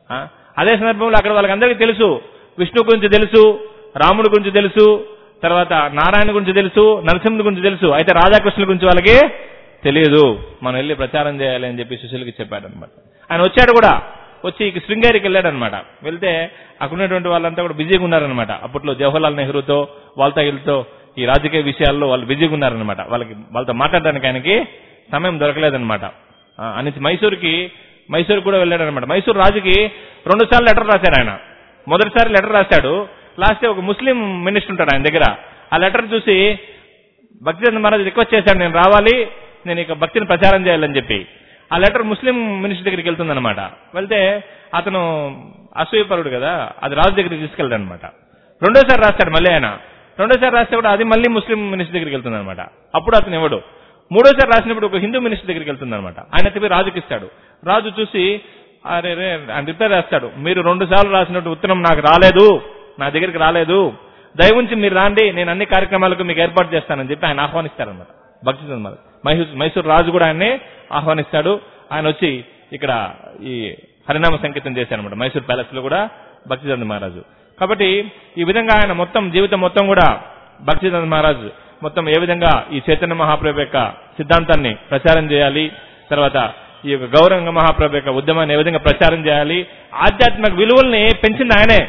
అదే సందర్భంలో అక్కడ వాళ్ళకందరికీ తెలుసు విష్ణు గురించి తెలుసు రాముడి గురించి తెలుసు తర్వాత నారాయణ గురించి తెలుసు నరసింహుడి గురించి తెలుసు అయితే రాధాకృష్ణుల గురించి వాళ్ళకి తెలియదు మనం వెళ్ళి ప్రచారం చేయాలి అని చెప్పి శిష్యులకి చెప్పాడు అనమాట ఆయన వచ్చాడు కూడా వచ్చి ఇక శృంగేరికి వెళ్ళాడు అనమాట వెళ్తే అక్కడ ఉన్నటువంటి వాళ్ళంతా కూడా బిజీగా ఉన్నారనమాట అప్పట్లో జవహర్లాల్ నెహ్రూతో వాళ్ళతో వీళ్ళతో ఈ రాజకీయ విషయాల్లో వాళ్ళు బిజీగా ఉన్నారనమాట వాళ్ళకి వాళ్ళతో మాట్లాడడానికి ఆయనకి సమయం దొరకలేదనమాట ఆ, అనేసి మైసూర్కి మైసూర్ కూడా వెళ్ళాడు అనమాట మైసూర్ రాజుకి రెండు సార్లు లెటర్ రాశాడు ఆయన మొదటిసారి లెటర్ రాశాడు లాస్ట్ ఒక ముస్లిం మినిస్టర్ ఉంటాడు ఆయన దగ్గర ఆ లెటర్ చూసి భక్తిచంద్ర మహారాజ్ రిక్వెస్ట్ చేశాడు నేను రావాలి నేను ఇక భక్తిని ప్రచారం చేయాలని చెప్పి ఆ లెటర్ ముస్లిం మినిస్టర్ దగ్గరికి వెళ్తుందన్నమాట వెళ్తే అతను అసూయపరుడు కదా అది రాజు దగ్గరికి తీసుకెళ్తాడు అనమాట రెండోసారి రాస్తాడు మళ్ళీ ఆయన రెండోసారి రాస్తే కూడా అది మళ్ళీ ముస్లిం మినిస్టర్ దగ్గరికి వెళ్తుంది అనమాట అప్పుడు అతను ఇవ్వడు మూడోసారి రాసినప్పుడు ఒక హిందూ మినిస్టర్ దగ్గరికి వెళ్తుంది అనమాట ఆయన తిరిగి రాజుకి ఇస్తాడు రాజు చూసి అరే రే ఆయన రిపేర్ రాస్తాడు మీరు రెండు సార్లు రాసినట్టు ఉత్తరం నాకు రాలేదు నా దగ్గరికి రాలేదు దయవుంచి మీరు రాండి నేను అన్ని కార్యక్రమాలకు మీకు ఏర్పాటు చేస్తానని చెప్పి ఆయన ఆహ్వానిస్తారనమాట భక్తి చంద్ర మైసూర్ మైసూర్ రాజు కూడా ఆయన్ని ఆహ్వానిస్తాడు ఆయన వచ్చి ఇక్కడ ఈ హరినామ సంకీర్తన చేశారనమాట మైసూర్ ప్యాలెస్ లో కూడా భక్తిచంద్ర మహారాజు కాబట్టి ఈ విధంగా ఆయన మొత్తం జీవితం మొత్తం కూడా భక్తిచంద్ర మహారాజు మొత్తం ఏ విధంగా ఈ చైతన్య మహాప్రభు యొక్క సిద్ధాంతాన్ని ప్రచారం చేయాలి తర్వాత ఈ యొక్క గౌరంగ మహాప్రభు యొక్క ఉద్యమాన్ని ఏ విధంగా ప్రచారం చేయాలి ఆధ్యాత్మిక విలువల్ని పెంచింది ఆయనే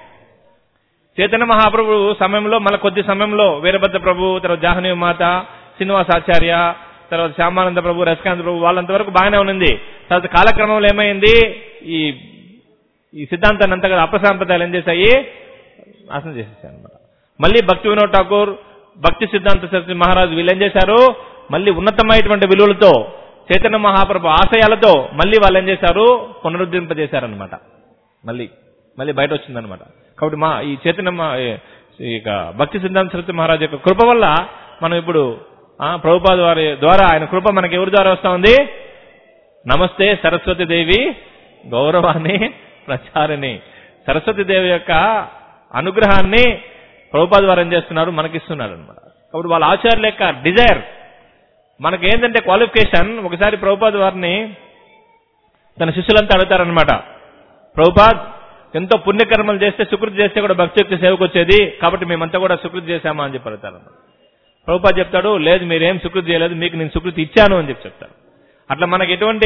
చైతన్య మహాప్రభు సమయంలో మళ్ళీ కొద్ది సమయంలో వీరభద్ర ప్రభు తర్వాత జాహ్నవి మాత శ్రీనివాసాచార్య తర్వాత శ్యామానంద ప్రభు రసకాంత్ ప్రభు వాళ్ళంత వరకు బాగానే ఉన్నది తర్వాత కాలక్రమంలో ఏమైంది ఈ ఈ సిద్ధాంతాన్ని అంతా కూడా అపసాంప్రదాయాలు ఏం చేశాయి నాశనం చేసేసాయి అనమాట మళ్ళీ భక్తి వినోద్ ఠాకూర్ భక్తి సిద్ధాంత సరస్వతి మహారాజు వీళ్ళు ఏం చేశారు మళ్ళీ ఉన్నతమైనటువంటి విలువలతో చైతన్య మహాప్రభు ఆశయాలతో మళ్ళీ వాళ్ళు ఏం చేశారు పునరుద్ధరింపజేశారనమాట మళ్ళీ మళ్ళీ బయట వచ్చిందనమాట కాబట్టి మా ఈ చైతన్య మహా- ఏ- ఇక భక్తి సిద్ధాంత సరస్వతి మహారాజు యొక్క కృప వల్ల మనం ఇప్పుడు ఆ, ప్రభుపాద వారి ద్వారా ఆయన కృప మనకి ఎవరి ద్వారా వస్తా ఉంది నమస్తే సరస్వతి దేవి గౌరవాన్ని ప్రచారిణి సరస్వతి దేవి యొక్క అనుగ్రహాన్ని ప్రభుపాద వారు ఏం చేస్తున్నారు మనకిస్తున్నారు అనమాట కాబట్టి వాళ్ళ ఆచార్యుల యొక్క డిజైర్ మనకి ఏంటంటే క్వాలిఫికేషన్ ఒకసారి ప్రభుపాద వారిని తన శిష్యులంతా అడుగుతారనమాట ప్రభుపాద్ ఎంతో పుణ్యకర్మలు చేస్తే సుకృతి చేస్తే కూడా భక్తి యొక్క సేవకు వచ్చేది కాబట్టి మేమంతా కూడా సుకృతి చేశామా అని చెప్పి అడుగుతారు ప్రభుపాద్ చెప్తాడు లేదు మీరేం సుకృతి చేయలేదు మీకు నేను సుకృతి ఇచ్చాను అని చెప్పి చెప్తారు అట్లా మనకి ఎటువంటి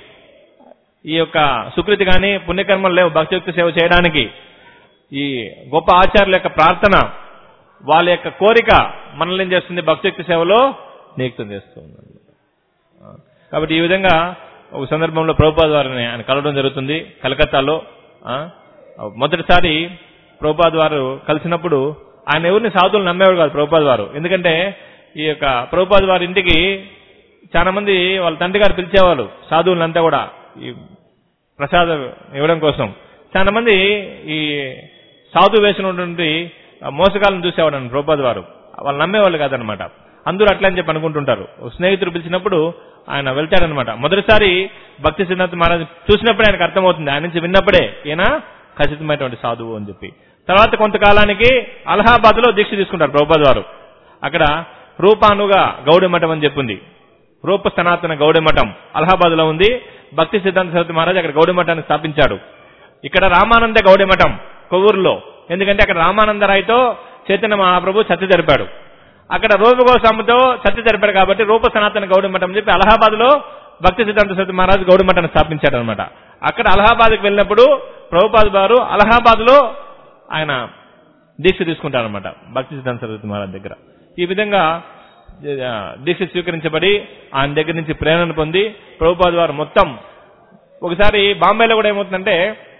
ఈ యొక్క సుకృతి కానీ పుణ్యకర్మలు లేవు భక్తియుక్త సేవ చేయడానికి ఈ గొప్ప ఆచార్యుల యొక్క ప్రార్థన వాళ్ళ యొక్క కోరిక మనల్ని ఏం చేస్తుంది భక్తియుక్త సేవలో నియుక్తం చేస్తుంది కాబట్టి ఈ విధంగా ఒక సందర్భంలో ప్రభుపాద వారిని ఆయన కలవడం జరుగుతుంది కలకత్తాలో ఆ, మొదటిసారి ప్రభుపాద వారు కలిసినప్పుడు ఆయన ఎవరిని సాధువులు నమ్మేవాడు కాదు ప్రభుపాద వారు ఎందుకంటే ఈ యొక్క ప్రభుపాద వారి ఇంటికి చాలా మంది వాళ్ళ తండ్రి గారు పిలిచేవాళ్ళు సాధువులంతా కూడా ఈ ప్రసాదం ఇవ్వడం కోసం చాలా మంది ఈ సాధు వేసినటువంటి మోసగాలను చూసేవాడు అని ప్రభుపాద వారు వాళ్ళు నమ్మేవాళ్ళు కాదనమాట అందరూ అట్లా అని చెప్పి అనుకుంటుంటారు ఓ స్నేహితుడు పిలిచినప్పుడు ఆయన వెళ్తాడనమాట మొదటిసారి భక్తి సిద్ధాంత మహారాజ్ చూసినప్పుడే ఆయనకు అర్థమవుతుంది ఆయన నుంచి విన్నప్పుడే ఈయన ఖచ్చితమైనటువంటి సాధువు అని చెప్పి తర్వాత కొంతకాలానికి అలహాబాద్ లో దీక్ష తీసుకుంటారు ప్రభుపాద్ వారు అక్కడ రూపానుగా గౌడ మఠం అని చెప్పింది రూప సనాతన గౌడ మఠం అలహాబాద్ లో ఉంది భక్తి సిద్ధాంత సరస్వతి మహారాజ్ అక్కడ గౌడ మఠాన్ని స్థాపించాడు ఇక్కడ రామానంద గౌడ మఠం కొవ్వూరులో ఎందుకంటే అక్కడ రామానంద రాయ్తో చైతన్య మహాప్రభు సత్య జరిపాడు అక్కడ రూపగోస్వామితో సత్య జరిపాడు కాబట్టి రూప సనాతన గౌడ మఠం అని చెప్పి అలహాబాద్ లో భక్తి సిద్ధాంత సరస్వతి మహారాజ్ గౌడ మఠాన్ని స్థాపించాడు అనమాట అక్కడ అలహాబాద్కి వెళ్ళినప్పుడు ప్రభుపాద్ గారు అలహాబాద్ లో ఆయన దీక్ష తీసుకుంటారనమాట భక్తి సిద్ధాంత సరస్వతి మహారాజ్ దగ్గర ఈ విధంగా ఆ, దీక్ష స్వీకరించబడి ఆయన దగ్గర నుంచి ప్రేరణ పొంది ప్రభుపాద్ వారు మొత్తం ఒకసారి బాంబేలో కూడా ఏమవుతుందంటే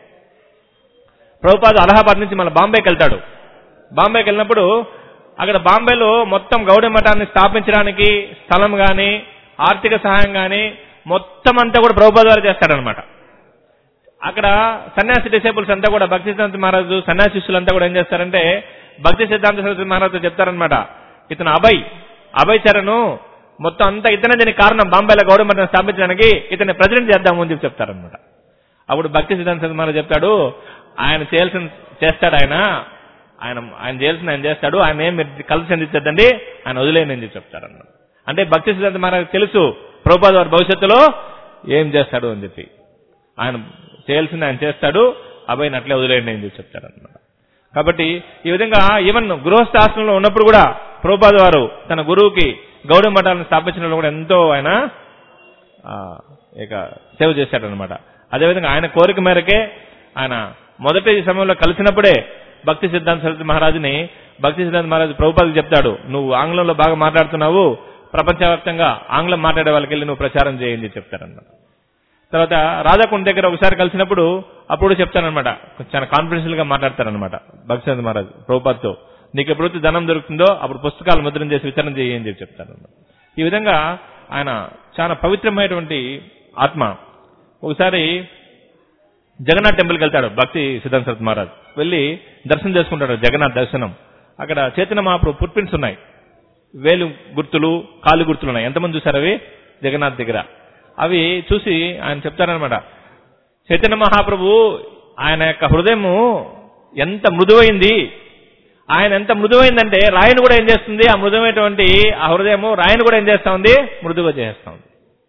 ప్రభుపాద్ అలహాబాద్ నుంచి మన బాంబేకి వెళ్తాడు బాంబేకి వెళ్ళినప్పుడు అక్కడ బాంబేలో మొత్తం గౌడ మఠాన్ని స్థాపించడానికి స్థలం గాని ఆర్థిక సహాయం గాని మొత్తం అంతా కూడా ప్రభుపాద్ వారు చేస్తాడనమాట అక్కడ సన్యాసి డిసేబుల్స్ అంతా కూడా భక్తి సిద్ధాంత మహారాజు సన్యాసి శిష్యులంతా కూడా ఏం చేస్తారంటే భక్తి సిద్ధాంత సరస్వతి మహారాజు చెప్తారనమాట ఇతను అభయ్ అభయ్ చరణ్ మొత్తం అంతా ఇతనే దీనికి కారణం బాంబేలో గౌడ మఠం స్థాపించడానికి ఇతన్ని ప్రెసిడెంట్ చేద్దాము అని చెప్పి చెప్తారనమాట అప్పుడు భక్తి సిద్ధాంత సరస్వతి మహారాజు చెప్తాడు ఆయన చేయాల్సిన చేస్తాడు ఆయన ఆయన ఆయన చేయాల్సిన ఆయన చేస్తాడు ఆయన ఏం మీరు కలిసి చెందించద్దండి ఆయన వదిలేయని అని చెప్పి చెప్తారన్నమాట అంటే భక్తి సిద్ధాంత మహారాజు తెలుసు ప్రభుపాద వారి భవిష్యత్తులో ఏం చేస్తాడు అని చెప్పి ఆయన చేయాల్సింది ఆయన చేస్తాడు అబ్బాయిని అట్లే వదిలేయండి అని చెప్పి చెప్తారన్నమాట కాబట్టి ఈ విధంగా ఈవెన్ గృహస్థ ఆశ్రమంలో ఉన్నప్పుడు కూడా ప్రభుపాద వారు తన గురువుకి గౌడ మఠాలను స్థాపించడంలో కూడా ఎంతో ఆయన ఆ, ఇక సేవ చేశాడనమాట అదేవిధంగా ఆయన కోరిక మేరకే ఆయన మొదటి సమయంలో కలిసినప్పుడే భక్తి సిద్ధాంత సరస్వతి మహారాజుని భక్తి సిద్ధాంత మహారాజు ప్రభుపాదకి చెప్తాడు నువ్వు ఆంగ్లంలో బాగా మాట్లాడుతున్నావు ప్రపంచవ్యాప్తంగా ఆంగ్లం మాట్లాడే వాళ్ళకి వెళ్ళి నువ్వు ప్రచారం చేయండి చెప్తారన్నమాట తర్వాత రాధాకుండ దగ్గర ఒకసారి కలిసినప్పుడు అప్పుడు చెప్తానమాట చాలా కాన్ఫిడెన్షియల్ గా మాట్లాడతారనమాట భక్తిచంద్ర మహారాజ్ ప్రభుపాద్తో నీకు ఎప్పుడైతే ధనం దొరుకుతుందో అప్పుడు పుస్తకాలు ముద్రణ చేసి వితరణ చేయి అని చెప్పి చెప్తారన్నమాట ఈ విధంగా ఆయన చాలా పవిత్రమైనటువంటి ఆత్మ ఒకసారి జగన్నాథ్ టెంపుల్కి వెళ్తాడు భక్తి సిద్ధాంత సరత్ మహారాజ్ వెళ్ళి దర్శనం చేసుకుంటాడు జగన్నాథ్ దర్శనం అక్కడ చైతన్య మహాప్రభు ఫుట్ ప్రింట్స్ ఉన్నాయి వేలు గుర్తులు కాలు గుర్తులు ఉన్నాయి ఎంతమంది చూసారు అవి జగన్నాథ్ దగ్గర అవి చూసి ఆయన చెప్తారనమాట చైతన్య మహాప్రభు ఆయన యొక్క హృదయము ఎంత మృదువైంది ఆయన ఎంత మృదువైందంటే రాయిని కూడా ఏం చేస్తుంది ఆ మృదువైనటువంటి ఆ హృదయము రాయిని కూడా ఏం చేస్తా ఉంది మృదువుగా చేస్తా ఉంది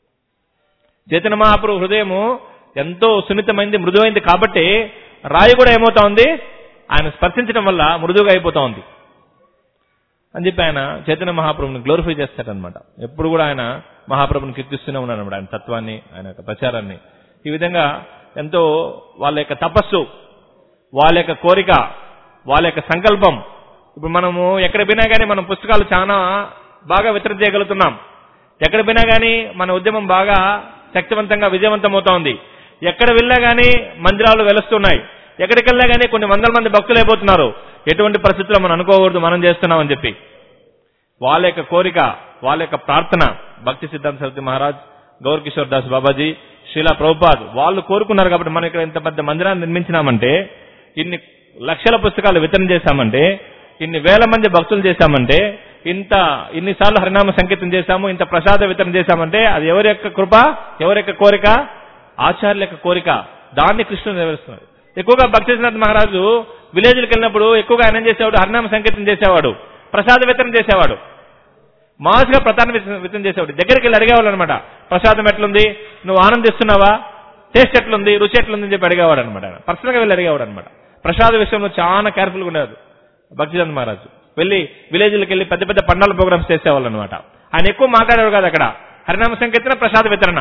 చైతన్య మహాప్రభు హృదయము ఎంతో సున్నితమైంది మృదువైంది కాబట్టి రాయి కూడా ఏమవుతా ఉంది ఆయన స్పర్శించడం వల్ల మృదువుగా అయిపోతా ఉంది అని చెప్పి ఆయన చైతన్య మహాప్రభుని గ్లోరిఫై చేస్తాడనమాట ఎప్పుడు కూడా ఆయన మహాప్రభుని కీర్తిస్తూనే ఉన్నాడు అనమాట ఆయన తత్వాన్ని ఆయన యొక్క ప్రచారాన్ని ఈ విధంగా ఎంతో వాళ్ళ యొక్క తపస్సు వాళ్ళ యొక్క కోరిక వాళ్ళ యొక్క సంకల్పం ఇప్పుడు మనము ఎక్కడ పోయినా కానీ మనం పుస్తకాలు చాలా బాగా వితరణ చేయగలుగుతున్నాం ఎక్కడ పోయినా కానీ మన ఉద్యమం బాగా శక్తివంతంగా విజయవంతం అవుతా ఉంది ఎక్కడ వెళ్ళా కానీ మందిరాలు వెలుస్తున్నాయి ఎక్కడికి వెళ్ళా కానీ కొన్ని వందల మంది భక్తులు అయిపోతున్నారు ఎటువంటి పరిస్థితుల్లో మనం అనుకోకూడదు మనం చేస్తున్నామని చెప్పి వాళ్ళ యొక్క కోరిక వాళ్ళ యొక్క ప్రార్థన భక్తి సిద్ధాంత సరస్వతి మహారాజ్ గౌర్ కిషోర్ దాస్ బాబాజీ శీలా ప్రభుపాద్ వాళ్ళు కోరుకున్నారు కాబట్టి మనం ఇక్కడ ఇంత పెద్ద మందిరాన్ని నిర్మించినామంటే ఇన్ని లక్షల పుస్తకాలు వితరణ చేశామంటే ఇన్ని వేల మంది భక్తులు చేశామంటే ఇంత ఇన్నిసార్లు హరినామ సంకీర్తన చేశాము ఇంత ప్రసాద వితరణ చేశామంటే అది ఎవరి యొక్క కృప ఎవరి యొక్క కోరిక ఆచార్యుల యొక్క కోరిక దాన్ని కృష్ణుడు నెరవేరుస్తున్నాడు ఎక్కువగా భక్తినాథ్ మహారాజు విలేజ్కి వెళ్ళినప్పుడు ఎక్కువగా ఆయన ఏం చేసేవాడు హరినామ సంకీర్తన చేసేవాడు ప్రసాద వితరణ చేసేవాడు మామూలుగా ప్రధాన వితరణ చేసేవాడు దగ్గరికి వెళ్ళి అడిగేవాళ్ళు అనమాట ప్రసాదం ఎట్లుంది నువ్వు ఆనందిస్తున్నావా టేస్ట్ ఎట్లుంది రుచి ఎట్లుంది అని చెప్పి అడిగేవాడు అనమాట పర్సనల్ గా వెళ్ళి అడిగేవాడు అనమాట ప్రసాద విషయంలో చాలా కేర్ఫుల్ గా ఉండేవాడు భక్తిచంద్ మహారాజు వెళ్ళి విలేజ్లకు వెళ్ళి పెద్ద పెద్ద పండాల ప్రోగ్రామ్స్ చేసేవాళ్ళు అనమాట ఆయన ఎక్కువ మాట్లాడేవాడు కాదు అక్కడ హరినామ సంకీర్తన ప్రసాద వితరణ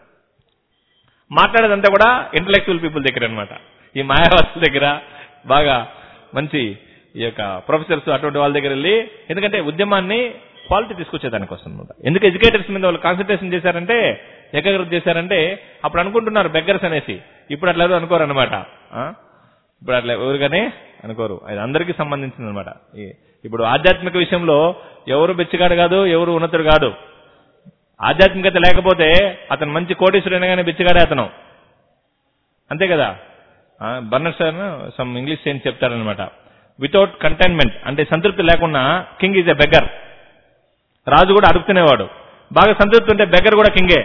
మాట్లాడేదంతా కూడా ఇంటలెక్చువల్ పీపుల్ దగ్గర అనమాట ఈ మాయావాసుల దగ్గర బాగా మంచి ఈ యొక్క ప్రొఫెసర్స్ అటువంటి వాళ్ళ దగ్గర వెళ్ళి ఎందుకంటే ఉద్యమాన్ని క్వాలిటీ తీసుకొచ్చేదానికోసం అనమాట ఎందుకు ఎడ్యుకేటర్స్ మీద వాళ్ళు కాన్సన్ట్రేషన్ చేశారంటే ఏకాగ్రత చేశారంటే అప్పుడు అనుకుంటున్నారు బెగ్గర్స్ అనేసి ఇప్పుడు అట్లా ఎవరు అనుకోరు అనమాట ఇప్పుడు అట్లా ఎవరుగానే అనుకోరు అది అందరికీ సంబంధించింది అనమాట ఇప్పుడు ఆధ్యాత్మిక విషయంలో ఎవరు బెచ్చిగాడు కాదు ఎవరు ఉన్నతుడు కాదు ఆధ్యాత్మికత లేకపోతే అతను మంచి కోటీశ్వరుడు కానీ బెచ్చిగాడే అతను అంతే కదా Bernard sir some English science చెప్తారనమాట వితౌట్ కంటైన్మెంట్ అంటే సంతృప్తి లేకుండా కింగ్ ఈజ్ ఎ బెగ్గర్ రాజు కూడా అడుగుతునేవాడు బాగా సంతృప్తి ఉంటే బెగ్గర్ కూడా కింగే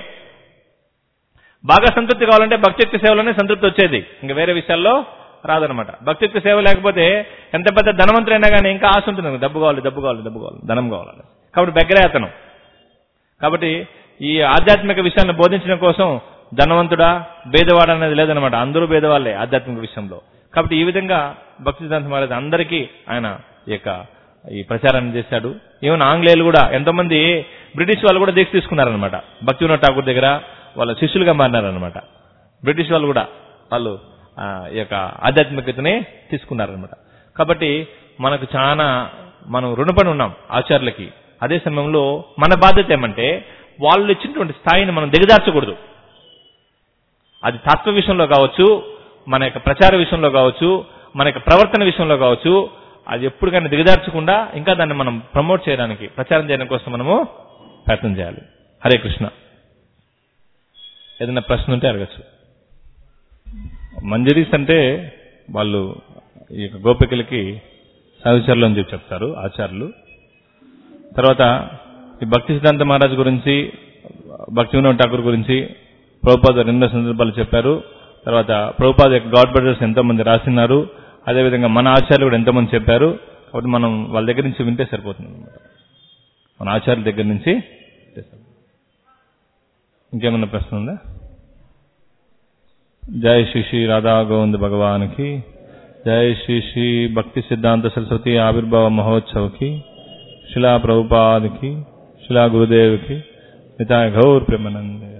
బాగా సంతృప్తి కావాలంటే భక్తియుక్తి సేవలోనే సంతృప్తి వచ్చేది ఇంకా వేరే విషయాల్లో రాదనమాట భక్తియుక్తి సేవ లేకపోతే ఎంత పెద్ద ధనవంతుడైనా కానీ ఇంకా ఆశ ఉంటుంది డబ్బు కావాలి డబ్బు కావాలి డబ్బు కావాలి ధనం కావాలి కాబట్టి బెగ్గరే అతను కాబట్టి ఈ ఆధ్యాత్మిక విషయాన్ని బోధించడం కోసం ధనవంతుడా భేదవాడు అనేది లేదనమాట అందరూ భేదవాళ్లే ఆధ్యాత్మిక విషయంలో కాబట్టి ఈ విధంగా భక్తి సిద్ధాంత మహారాజ్ అందరికీ ఆయన ఈ యొక్క ఈ ప్రచారాన్ని చేశాడు ఈవెన్ ఆంగ్లేయులు కూడా ఎంతోమంది బ్రిటిష్ వాళ్ళు కూడా దీక్ష తీసుకున్నారనమాట భక్తి వినోద్ ఠాకూర్ దగ్గర వాళ్ళ శిష్యులుగా మారినారనమాట బ్రిటిష్ వాళ్ళు కూడా వాళ్ళు ఈ యొక్క ఆధ్యాత్మికతనే తీసుకున్నారనమాట కాబట్టి మనకు చాలా మనం రుణపడి ఉన్నాం ఆచార్యులకి అదే సమయంలో మన బాధ్యత ఏమంటే వాళ్ళు ఇచ్చినటువంటి స్థాయిని మనం దిగజార్చకూడదు అది తత్వ విషయంలో కావచ్చు మన యొక్క ప్రచార విషయంలో కావచ్చు మన యొక్క ప్రవర్తన విషయంలో కావచ్చు అది ఎప్పుడు కానీ దిగజార్చకుండా ఇంకా దాన్ని మనం ప్రమోట్ చేయడానికి ప్రచారం చేయడం కోసం మనము ప్రయత్నం చేయాలి హరే కృష్ణ ఏదైనా ప్రశ్న ఉంటే అడగచ్చు మంజరీస్ అంటే వాళ్ళు ఈ యొక్క గోపికలకి సహచరులు అని చెప్పి చెప్తారు ఆచార్యులు తర్వాత ఈ భక్తి సిద్ధాంత మహారాజ్ గురించి భక్తి వినోద్ ఠాకూర్ గురించి ప్రభుపాద రెండో సందర్భాలు చెప్పారు తర్వాత ప్రభుపాద యొక్క గాడ్ బ్రదర్స్ ఎంతో మంది రాసినారు అదేవిధంగా మన ఆచార్యులు కూడా ఎంతో మంది చెప్పారు కాబట్టి మనం వాళ్ళ దగ్గర నుంచి వింటే సరిపోతుంది అనమాట మన ఆచార్యుల దగ్గర నుంచి ఇంకేమన్నా ప్రశ్న ఉందా జై శ్రీ శ్రీ రాధా గోవింద్ భగవాన్కి జై శ్రీ శ్రీ భక్తి సిద్ధాంత సరస్వతి ఆవిర్భావ మహోత్సవ్కి శిలా ప్రభుపాద్కి శిలా గురుదేవ్కి నితాయ గౌర్ ప్రేమానందే